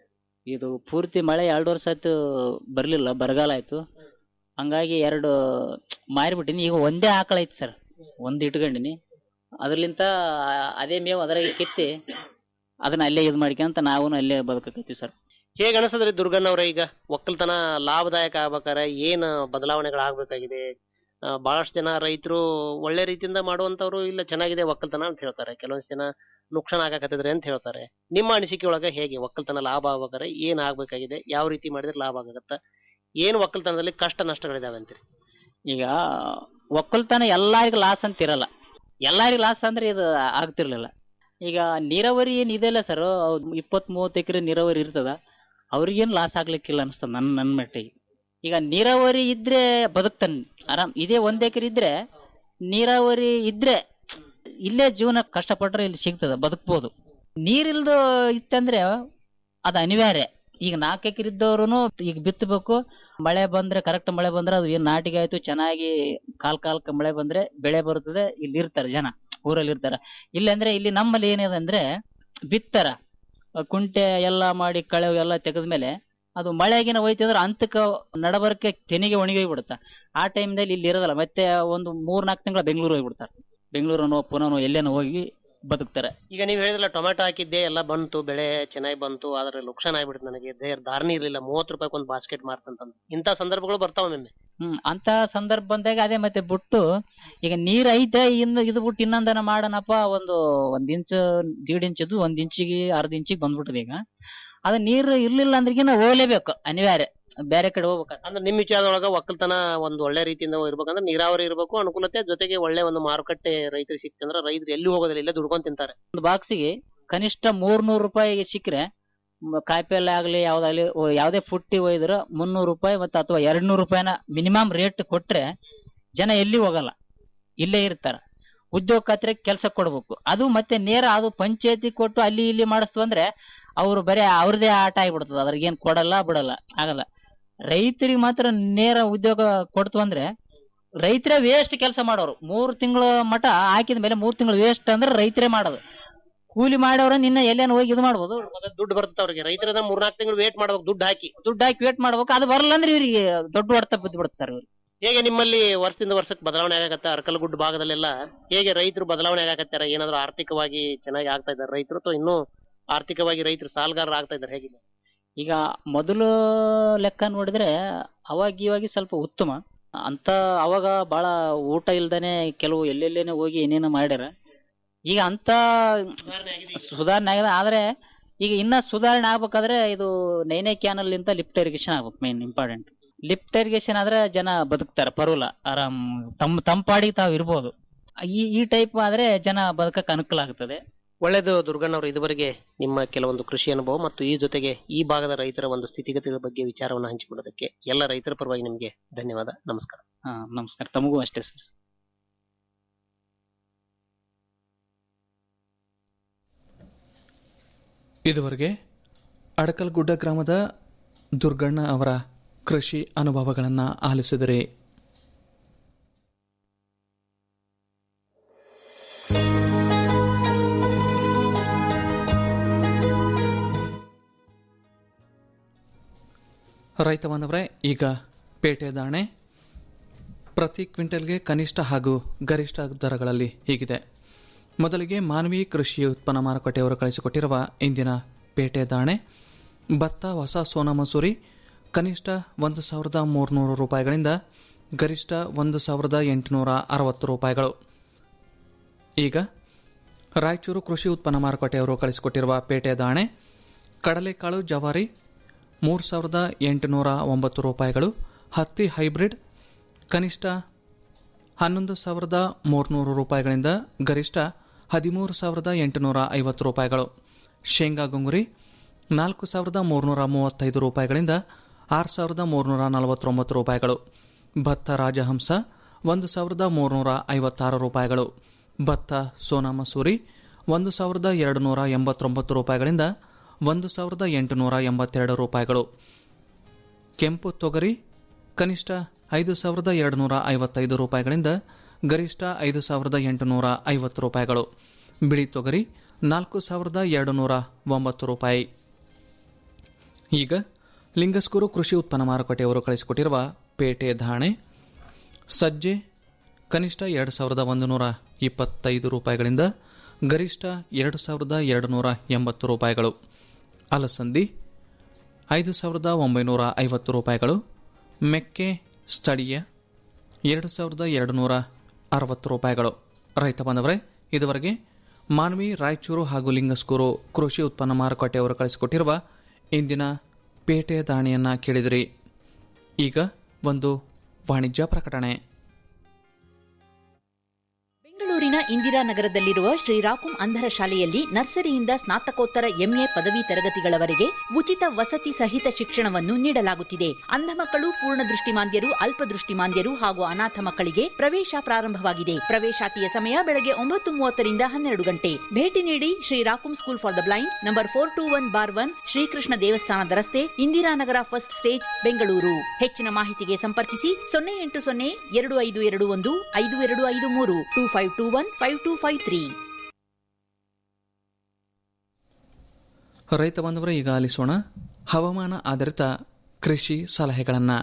ಇದು ಪೂರ್ತಿ ಮಳೆ ಎರಡು ವರ್ಷ ಆಯ್ತು ಬರ್ಲಿಲ್ಲ ಬರಗಾಲ ಆಯ್ತು ಹಂಗಾಗಿ ಎರಡು ಮಾರಿಬಿಟ್ಟಿನಿ ಈಗ ಒಂದೇ ಆಕಳ ಐತಿ ಸರ್ ಒಂದ್ ಇಟ್ಕೊಂಡಿನಿ ಅದ್ರಲಿಂತ ಅದೇ ಮೇವು ಅದ್ರಾಗೆ ಕಿತ್ತಿ ಅದನ್ನ ಅಲ್ಲೇ ಇದು ಮಾಡ್ಕೊಂತ ನಾವು ಅಲ್ಲೇ ಬದುಕಕತ್ತೀವಿ ಸರ್ ಹೇಗೆ ಅನಿಸ್ತದ್ರಿ ದುರ್ಗಣ್ಣವ್ರ ಈಗ ಒಕ್ಕಲ್ತನ ಲಾಭದಾಯಕ ಆಗ್ಬೇಕಾರೆ ಏನ್ ಬದಲಾವಣೆಗಳಾಗಬೇಕಾಗಿದೆ ಬಹಳಷ್ಟು ಜನ ರೈತರು ಒಳ್ಳೆ ರೀತಿಯಿಂದ ಮಾಡುವಂತವ್ರು ಇಲ್ಲ ಚೆನ್ನಾಗಿದೆ ಒಕ್ಕಲ್ತನ ಅಂತ ಹೇಳ್ತಾರೆ ಕೆಲವೊಂದು ಜನ ನುಕ್ಸಾನ್ ಆಗಾಕತ್ತಿದ್ರೆ ಅಂತ ಹೇಳ್ತಾರೆ ನಿಮ್ಮ ಅನಿಸಿಕೆ ಒಳಗ ಹೇಗೆ ಒಕ್ಕಲ್ತನ ಲಾಭ ಆಗ್ಬೇಕಾರೆ ಏನ್ ಆಗ್ಬೇಕಾಗಿದೆ ಯಾವ ರೀತಿ ಮಾಡಿದ್ರೆ ಲಾಭ ಆಗತ್ತ ಏನ್ ಒಕ್ಕಲ್ತನದಲ್ಲಿ ಕಷ್ಟ ನಷ್ಟಗಳಿದಾವೆ ಅಂತೀರಿ ಈಗ ಒಕ್ಕಲ್ತನ ಎಲ್ಲಾರಿಗೂ ಲಾಸ್ ಅಂತ ಇರಲ್ಲ ಎಲ್ಲಾರಿಗೂ ಲಾಸ್ ಅಂದ್ರೆ ಇದು ಆಗ್ತಿರ್ಲಿಲ್ಲ ಈಗ ನೀರಾವರಿ ಏನ್ ಇದೆಯಲ್ಲ ಸರ್ ಇಪ್ಪತ್ ಮೂವತ್ತು ಎಕರೆ ನೀರಾವರಿ ಇರ್ತದ ಅವ್ರಿಗೇನ್ ಲಾಸ್ ಆಗ್ಲಿಕ್ಕಿಲ್ಲ ಅನ್ಸ್ತದ ನನ್ ನನ್ ಮಟ್ಟಿಗೆ ಈಗ ನೀರಾವರಿ ಇದ್ರೆ ಬದುಕ್ತಾನೆ ಆರಾಮ್ ಇದೇ ಒಂದ್ ಎಕರೆ ಇದ್ರೆ ನೀರಾವರಿ ಇದ್ರೆ ಇಲ್ಲೇ ಜೀವನ ಕಷ್ಟಪಟ್ರೆ ಇಲ್ಲಿ ಸಿಗ್ತದ ಬದುಕ್ಬೋದು ನೀರಿಲ್ದು ಇತ್ತಂದ್ರೆ ಅದು ಅನಿವಾರ್ಯ ಈಗ ನಾಲ್ಕು ಎಕರೆ ಇದ್ದವ್ರು ಈಗ ಬಿತ್ತಬೇಕು ಮಳೆ ಬಂದ್ರೆ ಕರೆಕ್ಟ್ ಮಳೆ ಬಂದ್ರೆ ಅದು ಏನ್ ನಾಟಿಗೆ ಆಯ್ತು ಚೆನ್ನಾಗಿ ಕಾಲ್ ಕಾಲ್ಕ ಮಳೆ ಬಂದ್ರೆ ಬೆಳೆ ಬರ್ತದೆ ಇಲ್ಲಿ ಇರ್ತಾರೆ ಜನ ಊರಲ್ಲಿ ಇರ್ತಾರ ಇಲ್ಲಂದ್ರೆ ಇಲ್ಲಿ ನಮ್ಮಲ್ಲಿ ಏನಿದೆ ಅಂದ್ರೆ ಬಿತ್ತಾರ ಕುಂಟೆ ಎಲ್ಲ ಮಾಡಿ ಕಳೆ ಎಲ್ಲ ತೆಗೆದ್ಮೇಲೆ ಅದು ಮಳೆಗಿನ ಹೋಯ್ತು ಅಂದ್ರೆ ಅಂತಕ್ಕ ನಡಬರಕ್ಕೆ ತೆನಿಗೆ ಒಣಗಿ ಹೋಗ್ಬಿಡುತ್ತ ಆ ಟೈಮ್ದಲ್ಲಿ ಇಲ್ಲಿ ಇರೋದಲ್ಲ ಮತ್ತೆ ಒಂದು ಮೂರ್ ನಾಲ್ಕು ತಿಂಗಳ ಬೆಂಗಳೂರು ಹೋಗ್ಬಿಡ್ತಾರೆ ಬೆಂಗಳೂರನೋ ಪುನಃ ಎಲ್ಲೇನೋ ಹೋಗಿ ಬದುಕ್ತಾರೆ ಈಗ ನೀವು ಹೇಳಿದ್ರಲ್ಲ ಟೊಮೆಟೊ ಹಾಕಿದ್ದೆ ಎಲ್ಲ ಬಂತು ಬೆಳೆ ಚೆನ್ನಾಗಿ ಬಂತು ಆದ್ರೆ ಲುಕ್ಷಾನ್ ಆಗ್ಬಿಡ್ತು ನನಗೆ ದೇ- ಧಾರಣೆ ಇರ್ಲಿಲ್ಲ ಮೂವತ್ತು ರೂಪಾಯಿ ಒಂದು ಬಾಸ್ಕೆಟ್ ಮಾರ್ತಂತ ಇಂಥ ಸಂದರ್ಭಗಳು ಬರ್ತಾವ ಮೆಮ್ಮೆ ಹ್ಮ್ ಅಂತ ಸಂದರ್ಭ ಬಂದಾಗ ಅದೇ ಮತ್ತೆ ಬಿಟ್ಟು ಈಗ ನೀರ್ ಐತೆ ಇನ್ನು ಇದು ಬಿಟ್ಟು ಇನ್ನೊಂದನ ಮಾಡೋಣಪ್ಪ ಒಂದು ಒಂದ್ ಇಂಚ್ ದೀಡ್ ಇಂಚ್ ಇದ್ದು ಒಂದ್ ಇಂಚಿಗೆ ಅರ್ಧ ಇಂಚಿಗೆ ಬಂದ್ಬಿಟ್ಟದೆ ಈಗ ಅದ ನೀರ್ ಇರ್ಲಿಲ್ಲ ಅಂದ್ರಿಗಿನ ಹೋಗ್ಲೇಬೇಕು ಅನಿವಾರ್ಯ ಬೇರೆ ಕಡೆ ಹೋಗ್ಬೇಕು ಅಂದ್ರೆ ನಿಮ್ ವಿಚಾರದೊಳಗ ಒಕ್ಕಲ್ತನ ಒಂದು ಒಳ್ಳೆ ರೀತಿಯಿಂದ ಇರ್ಬೇಕಂದ್ರೆ ನೀರಾವರಿ ಇರಬೇಕು ಅನುಕೂಲತೆ ಜೊತೆಗೆ ಒಳ್ಳೆ ಒಂದು ಮಾರುಕಟ್ಟೆ ರೈತರಿಗೆ ಸಿಕ್ತಂದ್ರೆ ರೈತರು ಎಲ್ಲಿ ಹೋಗೋದಿಲ್ಲ ಇಲ್ಲೇ ದುಡ್ಕೊಂಡ್ ತಿಂತಾರೆ ಒಂದು ಬಾಕ್ಸಿಗೆ ಕನಿಷ್ಠ ಮೂರ್ನೂರು ರೂಪಾಯಿಗೆ ಸಿಕ್ಕರೆ ಕಾಯಿಪಲ್ಲೆ ಆಗ್ಲಿ ಯಾವ್ದಾಗ್ಲಿ ಓ- ಯಾವ್ದೇ ಪುಟ್ಟಿ ಒಯ್ದ್ರ ಮುನ್ನೂರು ರೂಪಾಯಿ ಮತ್ತೆ ಅಥವಾ ಎರಡ್ ನೂರು ರೂಪಾಯಿನ ಮಿನಿಮಮ್ ರೇಟ್ ಕೊಟ್ರೆ ಜನ ಎಲ್ಲಿ ಹೋಗಲ್ಲ ಇಲ್ಲೇ ಇರ್ತಾರ ಉದ್ಯೋಗ ಖಾತ್ರಿ ಕೆಲಸ ಕೊಡ್ಬೇಕು ಅದು ಮತ್ತೆ ನೇರ ಅದು ಪಂಚಾಯತಿ ಕೊಟ್ಟು ಅಲ್ಲಿ ಇಲ್ಲಿ ಮಾಡಿಸ್ತು ಅಂದ್ರೆ ಅವ್ರು ಬರೀ ಅವ್ರದೇ ಆಟ ಆಗ್ಬಿಡ್ತದ ಅದ್ರಾಗ ಏನ್ ಕೊಡಲ್ಲ ಬಿಡಲ್ಲ ಆಗಲ್ಲ ರೈತರಿಗೆ ಮಾತ್ರ ನೇರ ಉದ್ಯೋಗ ಕೊಡ್ತು ಅಂದ್ರೆ ರೈತರೇ ವೇಸ್ಟ್ ಕೆಲಸ ಮಾಡೋರು ಮೂರ್ ತಿಂಗಳ ಮಟ ಹಾಕಿದ ಮೇಲೆ ಮೂರ್ ತಿಂಗಳು ವೇಸ್ಟ್ ಅಂದ್ರೆ ರೈತರೇ ಮಾಡೋದು ಕೂಲಿ ಮಾಡೋರ ನಿನ್ನ ಎಲ್ಲೇನು ಹೋಗಿ ಇದು ಮಾಡ್ಬೋದು ದುಡ್ಡು ಬರ್ತದೆ ಅವ್ರಿಗೆ ರೈತರ ಮೂರ್ನಾಲ್ಕು ತಿಂಗಳು ವೇಟ್ ಮಾಡ್ಬೇಕು ದುಡ್ಡು ಹಾಕಿ ದುಡ್ಡು ಹಾಕಿ ವೇಟ್ ಮಾಡ್ಬೇಕು ಅದು ಬರಲ್ಲ ಅಂದ್ರೆ ಇವರಿಗೆ ದೊಡ್ಡ ಹೊಡೆತ ಬಿದ್ದು ಬಿಡುತ್ತೆ ಸರ್ ಇವ್ರಿಗೆ ಹೇಗೆ ನಿಮ್ಮಲ್ಲಿ ವರ್ಷದಿಂದ ವರ್ಷಕ್ಕೆ ಬದಲಾವಣೆ ಆಗಕತ್ತ ಅರ್ಕಲಗುಡ್ಡ ಭಾಗದಲ್ಲೆಲ್ಲ ಹೇಗೆ ರೈತರು ಬದಲಾವಣೆ ಆಗಕತ್ತಾರ ಏನಾದ್ರು ಆರ್ಥಿಕವಾಗಿ ಚೆನ್ನಾಗಿ ಆಗ್ತಾ ಇದಾರೆ ರೈತರು ಅಥವಾ ಇನ್ನೂ ಆರ್ಥಿಕವಾಗಿ ರೈತರು ಸಾಲಗಾರರು ಆಗ್ತಾ ಇದಾರೆ ಹೇಗೆ ಈಗ ಮೊದಲು ಲೆಕ್ಕ ನೋಡಿದ್ರೆ ಅವಾಗ ಇವಾಗ ಸ್ವಲ್ಪ ಉತ್ತಮ ಅಂತ ಅವಾಗ ಬಹಳ ಊಟ ಇಲ್ದೇನೆ ಕೆಲವು ಎಲ್ಲೆಲ್ಲೇನೆ ಹೋಗಿ ಏನೇನೋ ಮಾಡ್ಯಾರ ಈಗ ಅಂತ ಸುಧಾರಣೆ ಆಗಿದೆ ಆದ್ರೆ ಈಗ ಇನ್ನ ಸುಧಾರಣೆ ಆಗ್ಬೇಕಾದ್ರೆ ಇದು ನೈನೆ ಕ್ಯಾನಲ್ ಇಂದ ಲಿಫ್ಟ್ ಇರಿಗೇಷನ್ ಆಗ್ಬೇಕು ಮೇನ್ ಇಂಪಾರ್ಟೆಂಟ್ ಲಿಫ್ಟ್ ಇರಿಗೇಷನ್ ಆದ್ರೆ ಜನ ಬದುಕ್ತಾರೆ ಪರವಲ್ಲ ಆರಾಮ್ ತಮ್ಮ ತಂಪಾಡಿಗೆ ತಾವು ಇರ್ಬೋದು ಈ ಈ ಟೈಪ್ ಆದ್ರೆ ಜನ ಬದುಕಕ್ಕೆ ಅನುಕೂಲ ಆಗ್ತದೆ ಒಳ್ಳೆಯದು ದುರ್ಗಣ್ಣವರು ಇದುವರೆಗೆ ನಿಮ್ಮ ಕೆಲವೊಂದು ಕೃಷಿ ಅನುಭವ ಮತ್ತು ಈ ಜೊತೆಗೆ ಈ ಭಾಗದ ರೈತರ ಒಂದು ಸ್ಥಿತಿಗತಿಗಳ ಬಗ್ಗೆ ವಿಚಾರವನ್ನು ಹಂಚಿಕೊಳ್ಳೋದಕ್ಕೆ ಎಲ್ಲ ರೈತರ ಪರವಾಗಿ ನಿಮಗೆ ಧನ್ಯವಾದ ನಮಸ್ಕಾರ ಹಾ ನಮಸ್ಕಾರ ತಮಗೂ ಅಷ್ಟೇ ಸರ್ ಇದುವರೆಗೆ ಅಡಕಲ್ಗುಡ್ಡ ಗ್ರಾಮದ ದುರ್ಗಣ್ಣ ಅವರ ಕೃಷಿ ಅನುಭವಗಳನ್ನು ಆಲಿಸಿದರೆ ರೈತ ಬಾಂಧವರೇ ಈಗ ಪೇಟೆ ದಾಣೆ ಪ್ರತಿ ಕ್ವಿಂಟಲ್ಗೆ ಕನಿಷ್ಠ ಹಾಗೂ ಗರಿಷ್ಠ ದರಗಳಲ್ಲಿ ಹೀಗಿದೆ ಮೊದಲಿಗೆ ಮಾನವಿ ಕೃಷಿ ಉತ್ಪನ್ನ ಮಾರುಕಟ್ಟೆಯವರು ಕಳಿಸಿಕೊಟ್ಟಿರುವ ಇಂದಿನ ಪೇಟೆ ದಾಣೆ ಭತ್ತ ಹೊಸ ಸೋನಾ ಮಸೂರಿ ಕನಿಷ್ಠ ಒಂದು ಸಾವಿರದ ಮೂರುನೂರು ರೂಪಾಯಿಗಳಿಂದ ಗರಿಷ್ಠ ಒಂದು ಸಾವಿರದ ಎಂಟುನೂರ ಅರವತ್ತು ರೂಪಾಯಿಗಳು ಈಗ ರಾಯಚೂರು ಕೃಷಿ ಉತ್ಪನ್ನ ಮಾರುಕಟ್ಟೆಯವರು ಕಳಿಸಿಕೊಟ್ಟಿರುವ ಪೇಟೆ ದಾಣೆ ಕಡಲೆಕಾಳು ಜವಾರಿ ಮೂರು ಸಾವಿರದ ಎಂಟುನೂರ ಒಂಬತ್ತು ರೂಪಾಯಿಗಳು ಹತ್ತಿ ಹೈಬ್ರಿಡ್ ಕನಿಷ್ಠ ಹನ್ನೊಂದು ಸಾವಿರದ ಮೂರುನೂರು ರೂಪಾಯಿಗಳಿಂದ ಗರಿಷ್ಠ ಹದಿಮೂರು ಸಾವಿರದ ಎಂಟುನೂರ ಐವತ್ತು ರೂಪಾಯಿಗಳು ಶೇಂಗಾ ಗುಂಗುರಿ ನಾಲ್ಕು ಸಾವಿರದ ಮೂರುನೂರ ಮೂವತ್ತೈದು ರೂಪಾಯಿಗಳಿಂದ ಆರು ಸಾವಿರದ ಮೂರುನೂರ ನಲವತ್ತೊಂಬತ್ತು ರೂಪಾಯಿಗಳು ಭತ್ತ ರಾಜಹಂಸ ಒಂದು ಸಾವಿರದ ಮೂರುನೂರ ಐವತ್ತಾರು ರೂಪಾಯಿಗಳು ಭತ್ತ ಸೋನಾ ಮಸೂರಿ ಒಂದು ಸಾವಿರದ ಎರಡು ನೂರ ಎಂಬತ್ತೊಂಬತ್ತು ರೂಪಾಯಿಗಳಿಂದ ಒಂದು ಸಾವಿರದ ಎಂಟುನೂರ ಎಂಬತ್ತೆರಡು ರೂಪಾಯಿಗಳು ಕೆಂಪು ತೊಗರಿ ಕನಿಷ್ಠ ಐದು ಸಾವಿರದ ಎರಡು ನೂರ ಐವತ್ತೈದು ರೂಪಾಯಿಗಳಿಂದ ಗರಿಷ್ಠ ಐದು ಸಾವಿರದ ಎಂಟುನೂರ ಐವತ್ತು ರೂಪಾಯಿಗಳು ಬಿಳಿ ತೊಗರಿ ನಾಲ್ಕು ಸಾವಿರದ ಎರಡು ನೂರ ಒಂಬತ್ತು ರೂಪಾಯಿ ಈಗ ಲಿಂಗಸ್ಕೂರು ಕೃಷಿ ಉತ್ಪನ್ನ ಮಾರುಕಟ್ಟೆಯವರು ಕಳಿಸಿಕೊಟ್ಟಿರುವ ಪೇಟೆ ಧಾಣೆ ಸಜ್ಜೆ ಕನಿಷ್ಠ ಎರಡು ಸಾವಿರದ ಒಂದು ನೂರ ಇಪ್ಪತ್ತೈದು ರೂಪಾಯಿಗಳಿಂದ ಗರಿಷ್ಠ ಎರಡು ಸಾವಿರದ ಎರಡು ನೂರ ಎಂಬತ್ತು ರೂಪಾಯಿಗಳು ಅಲಸಂದಿ ಐದು ಸಾವಿರದ ಒಂಬೈನೂರ ಐವತ್ತು ರೂಪಾಯಿಗಳು ಮೆಕ್ಕೆ ಸ್ಥಳೀಯ ಎರಡು ಸಾವಿರದ ಎರಡು ನೂರ ಅರವತ್ತು ರೂಪಾಯಿಗಳು ರೈತ ಬಂದವರೇ ಇದುವರೆಗೆ ಮಾನ್ವಿ ರಾಯಚೂರು ಹಾಗೂ ಲಿಂಗಸ್ಕೂರು ಕೃಷಿ ಉತ್ಪನ್ನ ಮಾರುಕಟ್ಟೆಯವರು ಕಳಿಸಿಕೊಟ್ಟಿರುವ ಇಂದಿನ ಪೇಟೆ ದಾಣಿಯನ್ನು ಕೇಳಿದಿರಿ ಈಗ ಒಂದು ವಾಣಿಜ್ಯ ಪ್ರಕಟಣೆ ಬೆಂಗಳೂರಿನ ಇಂದಿರಾನಗರದಲ್ಲಿರುವ ಶ್ರೀರಾಕುಂ ಅಂಧರ ಶಾಲೆಯಲ್ಲಿ ನರ್ಸರಿಯಿಂದ ಸ್ನಾತಕೋತ್ತರ ಎಂಎ ಪದವಿ ತರಗತಿಗಳವರೆಗೆ ಉಚಿತ ವಸತಿ ಸಹಿತ ಶಿಕ್ಷಣವನ್ನು ನೀಡಲಾಗುತ್ತಿದೆ ಅಂಧ ಮಕ್ಕಳು ಪೂರ್ಣ ದೃಷ್ಟಿಮಾಂದ್ಯರು ಅಲ್ಪದೃಷ್ಟಿಮಾಂದ್ಯರು ಹಾಗೂ ಅನಾಥ ಮಕ್ಕಳಿಗೆ ಪ್ರವೇಶ ಪ್ರಾರಂಭವಾಗಿದೆ ಪ್ರವೇಶಾತಿಯ ಸಮಯ ಬೆಳಗ್ಗೆ ಒಂಬತ್ತು ಮೂವತ್ತರಿಂದ ಹನ್ನೆರಡು ಗಂಟೆ ಭೇಟಿ ನೀಡಿ ಶ್ರೀರಾಕುಂ school for the blind number four two one bar one Srikrishna ದೇವಸ್ಥಾನದ ರಸ್ತೆ ಇಂದಿರಾನಗರ ಫಸ್ಟ್ ಸ್ಟೇಜ್ ಬೆಂಗಳೂರು ಹೆಚ್ಚಿನ ಮಾಹಿತಿಗೆ ಸಂಪರ್ಕಿಸಿ ಸೊನ್ನೆ ಎಂಟು ಸೊನ್ನೆ ಎರಡು ಐದು ಎರಡು ಒಂದು ಐದು ಎರಡು ಐದು ಮೂರು two five two one five two five three ರೈತ ಬಾಂಧವರೇ ಈಗ ಆಲಿಸೋಣ ಹವಾಮಾನ ಆಧಾರಿತ ಕೃಷಿ ಸಲಹೆಗಳನ್ನು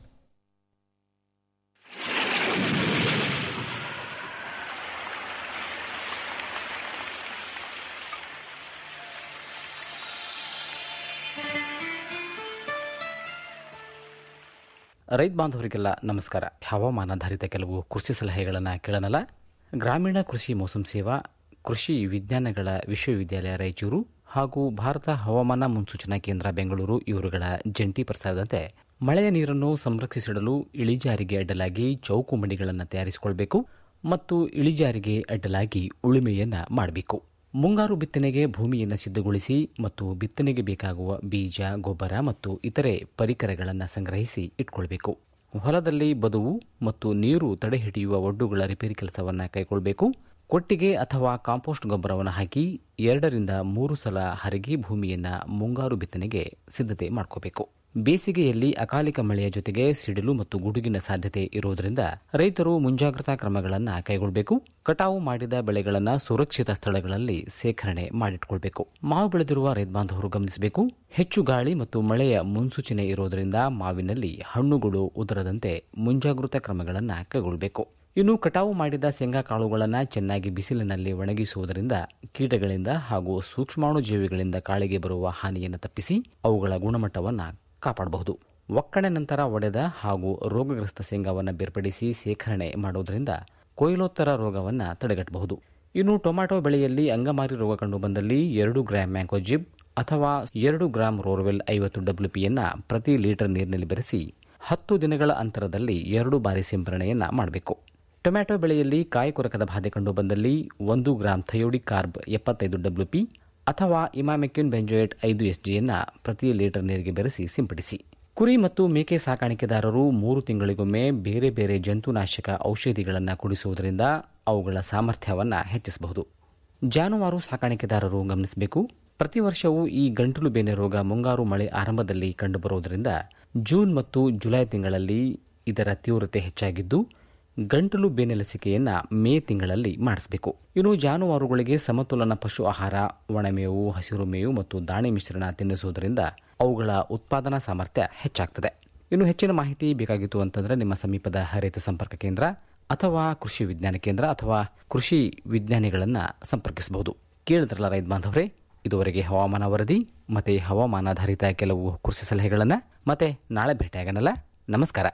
ರೈತ ಬಾಂಧವರಿಗೆಲ್ಲ ನಮಸ್ಕಾರ ಹವಾಮಾನಾಧಾರಿತ ಕೆಲವು ಕೃಷಿ ಸಲಹೆಗಳನ್ನು ಕೇಳೋಣಲ್ಲ ಗ್ರಾಮೀಣ ಕೃಷಿ ಮೋಸಂ ಸೇವಾ ಕೃಷಿ ವಿಜ್ಞಾನಗಳ ವಿಶ್ವವಿದ್ಯಾಲಯ ರಾಯಚೂರು ಹಾಗೂ ಭಾರತ ಹವಾಮಾನ ಮುನ್ಸೂಚನಾ ಕೇಂದ್ರ ಬೆಂಗಳೂರು ಇವರುಗಳ ಜಂಟಿ ಪ್ರಸಾರದಂತೆ ಮಳೆಯ ನೀರನ್ನು ಸಂರಕ್ಷಿಸಿಡಲು ಇಳಿಜಾರಿಗೆ ಅಡ್ಡಲಾಗಿ ಚೌಕು ಮಡಿಗಳನ್ನು ತಯಾರಿಸಿಕೊಳ್ಬೇಕು ಮತ್ತು ಇಳಿಜಾರಿಗೆ ಅಡ್ಡಲಾಗಿ ಉಳುಮೆಯನ್ನ ಮಾಡಬೇಕು ಮುಂಗಾರು ಬಿತ್ತನೆಗೆ ಭೂಮಿಯನ್ನು ಸಿದ್ಧಗೊಳಿಸಿ ಮತ್ತು ಬಿತ್ತನೆಗೆ ಬೇಕಾಗುವ ಬೀಜ ಗೊಬ್ಬರ ಮತ್ತು ಇತರೆ ಪರಿಕರಗಳನ್ನು ಸಂಗ್ರಹಿಸಿ ಇಟ್ಕೊಳ್ಬೇಕು ಹೊಲದಲ್ಲಿ ಬದುವು ಮತ್ತು ನೀರು ತಡೆಹಿಡಿಯುವ ಒಡ್ಡುಗಳ ರಿಪೇರಿ ಕೆಲಸವನ್ನು ಕೈಗೊಳ್ಳಬೇಕು ಕೊಟ್ಟಿಗೆ ಅಥವಾ ಕಾಂಪೋಸ್ಟ್ ಗೊಬ್ಬರವನ್ನು ಹಾಕಿ ಎರಡರಿಂದ ಮೂರು ಸಲ ಹರಗಿ ಭೂಮಿಯನ್ನ ಮುಂಗಾರು ಬಿತ್ತನೆಗೆ ಸಿದ್ಧತೆ ಮಾಡ್ಕೋಬೇಕು ಬೇಸಿಗೆಯಲ್ಲಿ ಅಕಾಲಿಕ ಮಳೆಯ ಜೊತೆಗೆ ಸಿಡಿಲು ಮತ್ತು ಗುಡುಗಿನ ಸಾಧ್ಯತೆ ಇರುವುದರಿಂದ ರೈತರು ಮುಂಜಾಗ್ರತಾ ಕ್ರಮಗಳನ್ನು ಕೈಗೊಳ್ಳಬೇಕು ಕಟಾವು ಮಾಡಿದ ಬೆಳೆಗಳನ್ನು ಸುರಕ್ಷಿತ ಸ್ಥಳಗಳಲ್ಲಿ ಸೇಖರಣೆ ಮಾಡಿಟ್ಕೊಳ್ಬೇಕು ಮಾವು ಬೆಳೆದಿರುವ ರೈತ ಬಾಂಧವರು ಗಮನಿಸಬೇಕು ಹೆಚ್ಚು ಗಾಳಿ ಮತ್ತು ಮಳೆಯ ಮುನ್ಸೂಚನೆ ಇರುವುದರಿಂದ ಮಾವಿನಲ್ಲಿ ಹಣ್ಣುಗಳು ಉದರದಂತೆ ಮುಂಜಾಗೃತಾ ಕ್ರಮಗಳನ್ನು ಕೈಗೊಳ್ಳಬೇಕು ಇನ್ನು ಕಟಾವು ಮಾಡಿದ ಶೇಂಗಾ ಕಾಳುಗಳನ್ನು ಚೆನ್ನಾಗಿ ಬಿಸಿಲಿನಲ್ಲಿ ಒಣಗಿಸುವುದರಿಂದ ಕೀಟಗಳಿಂದ ಹಾಗೂ ಸೂಕ್ಷ್ಮಾಣುಜೀವಿಗಳಿಂದ ಕಾಳಿಗೆ ಬರುವ ಹಾನಿಯನ್ನು ತಪ್ಪಿಸಿ ಅವುಗಳ ಗುಣಮಟ್ಟವನ್ನು ಕಾಪಾಡಬಹುದು ಒಕ್ಕಣೆ ನಂತರ ಒಡೆದ ಹಾಗೂ ರೋಗಗ್ರಸ್ತ ಶೇಂಗಾವನ್ನು ಬೇರ್ಪಡಿಸಿ ಸೇಖರಣೆ ಮಾಡುವುದರಿಂದ ಕೊಯ್ಲೋತ್ತರ ರೋಗವನ್ನು ತಡೆಗಟ್ಟಬಹುದು ಇನ್ನು ಟೊಮ್ಯಾಟೊ ಬೆಳೆಯಲ್ಲಿ ಅಂಗಮಾರಿ ರೋಗ ಕಂಡು ಬಂದಲ್ಲಿ ಎರಡು ಗ್ರಾಂ ಮ್ಯಾಂಕೋಜಿಬ್ ಅಥವಾ ಎರಡು ಗ್ರಾಂ ರೋರ್ವೆಲ್ ಐವತ್ತು ಡಬ್ಲ್ಯೂಪಿಯನ್ನ ಪ್ರತಿ ಲೀಟರ್ ನೀರಿನಲ್ಲಿ ಬೆರೆಸಿ ಹತ್ತು ದಿನಗಳ ಅಂತರದಲ್ಲಿ ಎರಡು ಬಾರಿ ಸಿಂಪರಣೆಯನ್ನ ಮಾಡಬೇಕು ಟೊಮ್ಯಾಟೊ ಬೆಳೆಯಲ್ಲಿ ಕಾಯಿ ಕೊರಕದ ಬಾಧೆ ಕಂಡು ಬಂದಲ್ಲಿ ಒಂದು ಗ್ರಾಂ ಥಯೋಡಿಕ್ ಕಾರ್ಬ್ ಎಪ್ಪತ್ತೈದು ಡಬ್ಲ್ಯೂಪಿ ಅಥವಾ ಇಮಾಮೆಕ್ಯೂನ್ ಬೆಂಜೋಯೇಟ್ ಐದು ಎಸ್ಜಿಯನ್ನ ಪ್ರತಿ ಲೀಟರ್ ನೀರಿಗೆ ಬೆರೆಸಿ ಸಿಂಪಡಿಸಿ ಕುರಿ ಮತ್ತು ಮೇಕೆ ಸಾಕಾಣಿಕೆದಾರರು ಮೂರು ತಿಂಗಳಿಗೊಮ್ಮೆ ಬೇರೆ ಬೇರೆ ಜಂತುನಾಶಕ ಔಷಧಿಗಳನ್ನು ಕುಡಿಸುವುದರಿಂದ ಅವುಗಳ ಸಾಮರ್ಥ್ಯವನ್ನು ಹೆಚ್ಚಿಸಬಹುದು ಜಾನುವಾರು ಸಾಕಾಣಿಕೆದಾರರು ಗಮನಿಸಬೇಕು ಪ್ರತಿ ವರ್ಷವೂ ಈ ಗಂಟಲು ಬೇನೆ ರೋಗ ಮುಂಗಾರು ಮಳೆ ಆರಂಭದಲ್ಲಿ ಕಂಡುಬರುವುದರಿಂದ ಜೂನ್ ಮತ್ತು ಜುಲೈ ತಿಂಗಳಲ್ಲಿ ಇದರ ತೀವ್ರತೆ ಹೆಚ್ಚಾಗಿದ್ದು ಗಂಟಲು ಬೇನೆ ಲಸಿಕೆಯನ್ನ ಮೇ ತಿಂಗಳಲ್ಲಿ ಮಾಡಿಸಬೇಕು ಇನ್ನು ಜಾನುವಾರುಗಳಿಗೆ ಸಮತೋಲನ ಪಶು ಆಹಾರ ಒಣಮೇವು ಹಸಿರು ಮೇವು ಮತ್ತು ದಾಣೆ ಮಿಶ್ರಣ ತಿನ್ನಿಸುವುದರಿಂದ ಅವುಗಳ ಉತ್ಪಾದನಾ ಸಾಮರ್ಥ್ಯ ಹೆಚ್ಚಾಗ್ತದೆ ಇನ್ನು ಹೆಚ್ಚಿನ ಮಾಹಿತಿ ಬೇಕಾಗಿತ್ತು ಅಂತಂದ್ರೆ ನಿಮ್ಮ ಸಮೀಪದ ರೈತ ಸಂಪರ್ಕ ಕೇಂದ್ರ ಅಥವಾ ಕೃಷಿ ವಿಜ್ಞಾನ ಕೇಂದ್ರ ಅಥವಾ ಕೃಷಿ ವಿಜ್ಞಾನಿಗಳನ್ನ ಸಂಪರ್ಕಿಸಬಹುದು ಕೇಳಿದ್ರಲ್ಲ ರೈತ ಬಾಂಧವರೇ ಇದುವರೆಗೆ ಹವಾಮಾನ ವರದಿ ಮತ್ತೆ ಹವಾಮಾನಾಧಾರಿತ ಕೆಲವು ಕೃಷಿ ಸಲಹೆಗಳನ್ನ ಮತ್ತೆ ನಾಳೆ ಭೇಟಿಯಾಗನಲ್ಲ ನಮಸ್ಕಾರ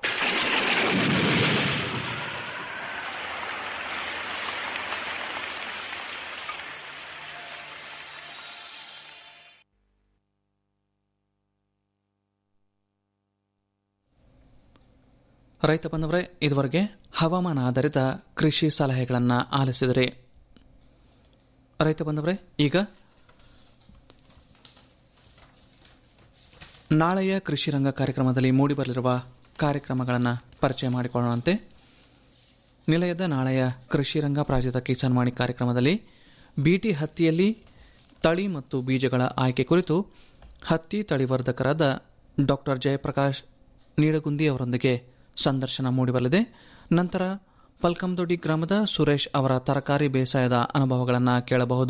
ರೈತ ಬಂದವರೇ ಇದುವರೆಗೆ ಹವಾಮಾನ ಆಧಾರಿತ ಕೃಷಿ ಸಲಹೆಗಳನ್ನು ಆಲಿಸಿದರೆ ರೈತ ಬಂದವರೇ ಈಗ ನಾಳೆಯ ಕೃಷಿ ರಂಗ ಕಾರ್ಯಕ್ರಮದಲ್ಲಿ ಮೂಡಿಬರಲಿರುವ ಕಾರ್ಯಕ್ರಮಗಳನ್ನು ಪರಿಚಯ ಮಾಡಿಕೊಳ್ಳುವಂತೆ ನಿಲಯದ ನಾಳೆಯ ಕೃಷಿ ರಂಗ ಪ್ರಾಯೋಜಿತ ಕಿಸಾನ್ ವಾಣಿ ಕಾರ್ಯಕ್ರಮದಲ್ಲಿ ಬಿಟಿ ಹತ್ತಿಯಲ್ಲಿ ತಳಿ ಮತ್ತು ಬೀಜಗಳ ಆಯ್ಕೆ ಕುರಿತು ಹತ್ತಿ ತಳಿವರ್ಧಕರಾದ ಡಾಕ್ಟರ್ ಜಯಪ್ರಕಾಶ್ ನೀಡಗುಂದಿ ಅವರೊಂದಿಗೆ ಸಂದರ್ಶನ ಮೂಡಿಬರಲಿದೆ ನಂತರ ಪಲ್ಕಂದೊಡ್ಡಿ ಗ್ರಾಮದ ಸುರೇಶ್ ಅವರ ತರಕಾರಿ ಬೇಸಾಯದ ಅನುಭವಗಳನ್ನು ಕೇಳಬಹುದು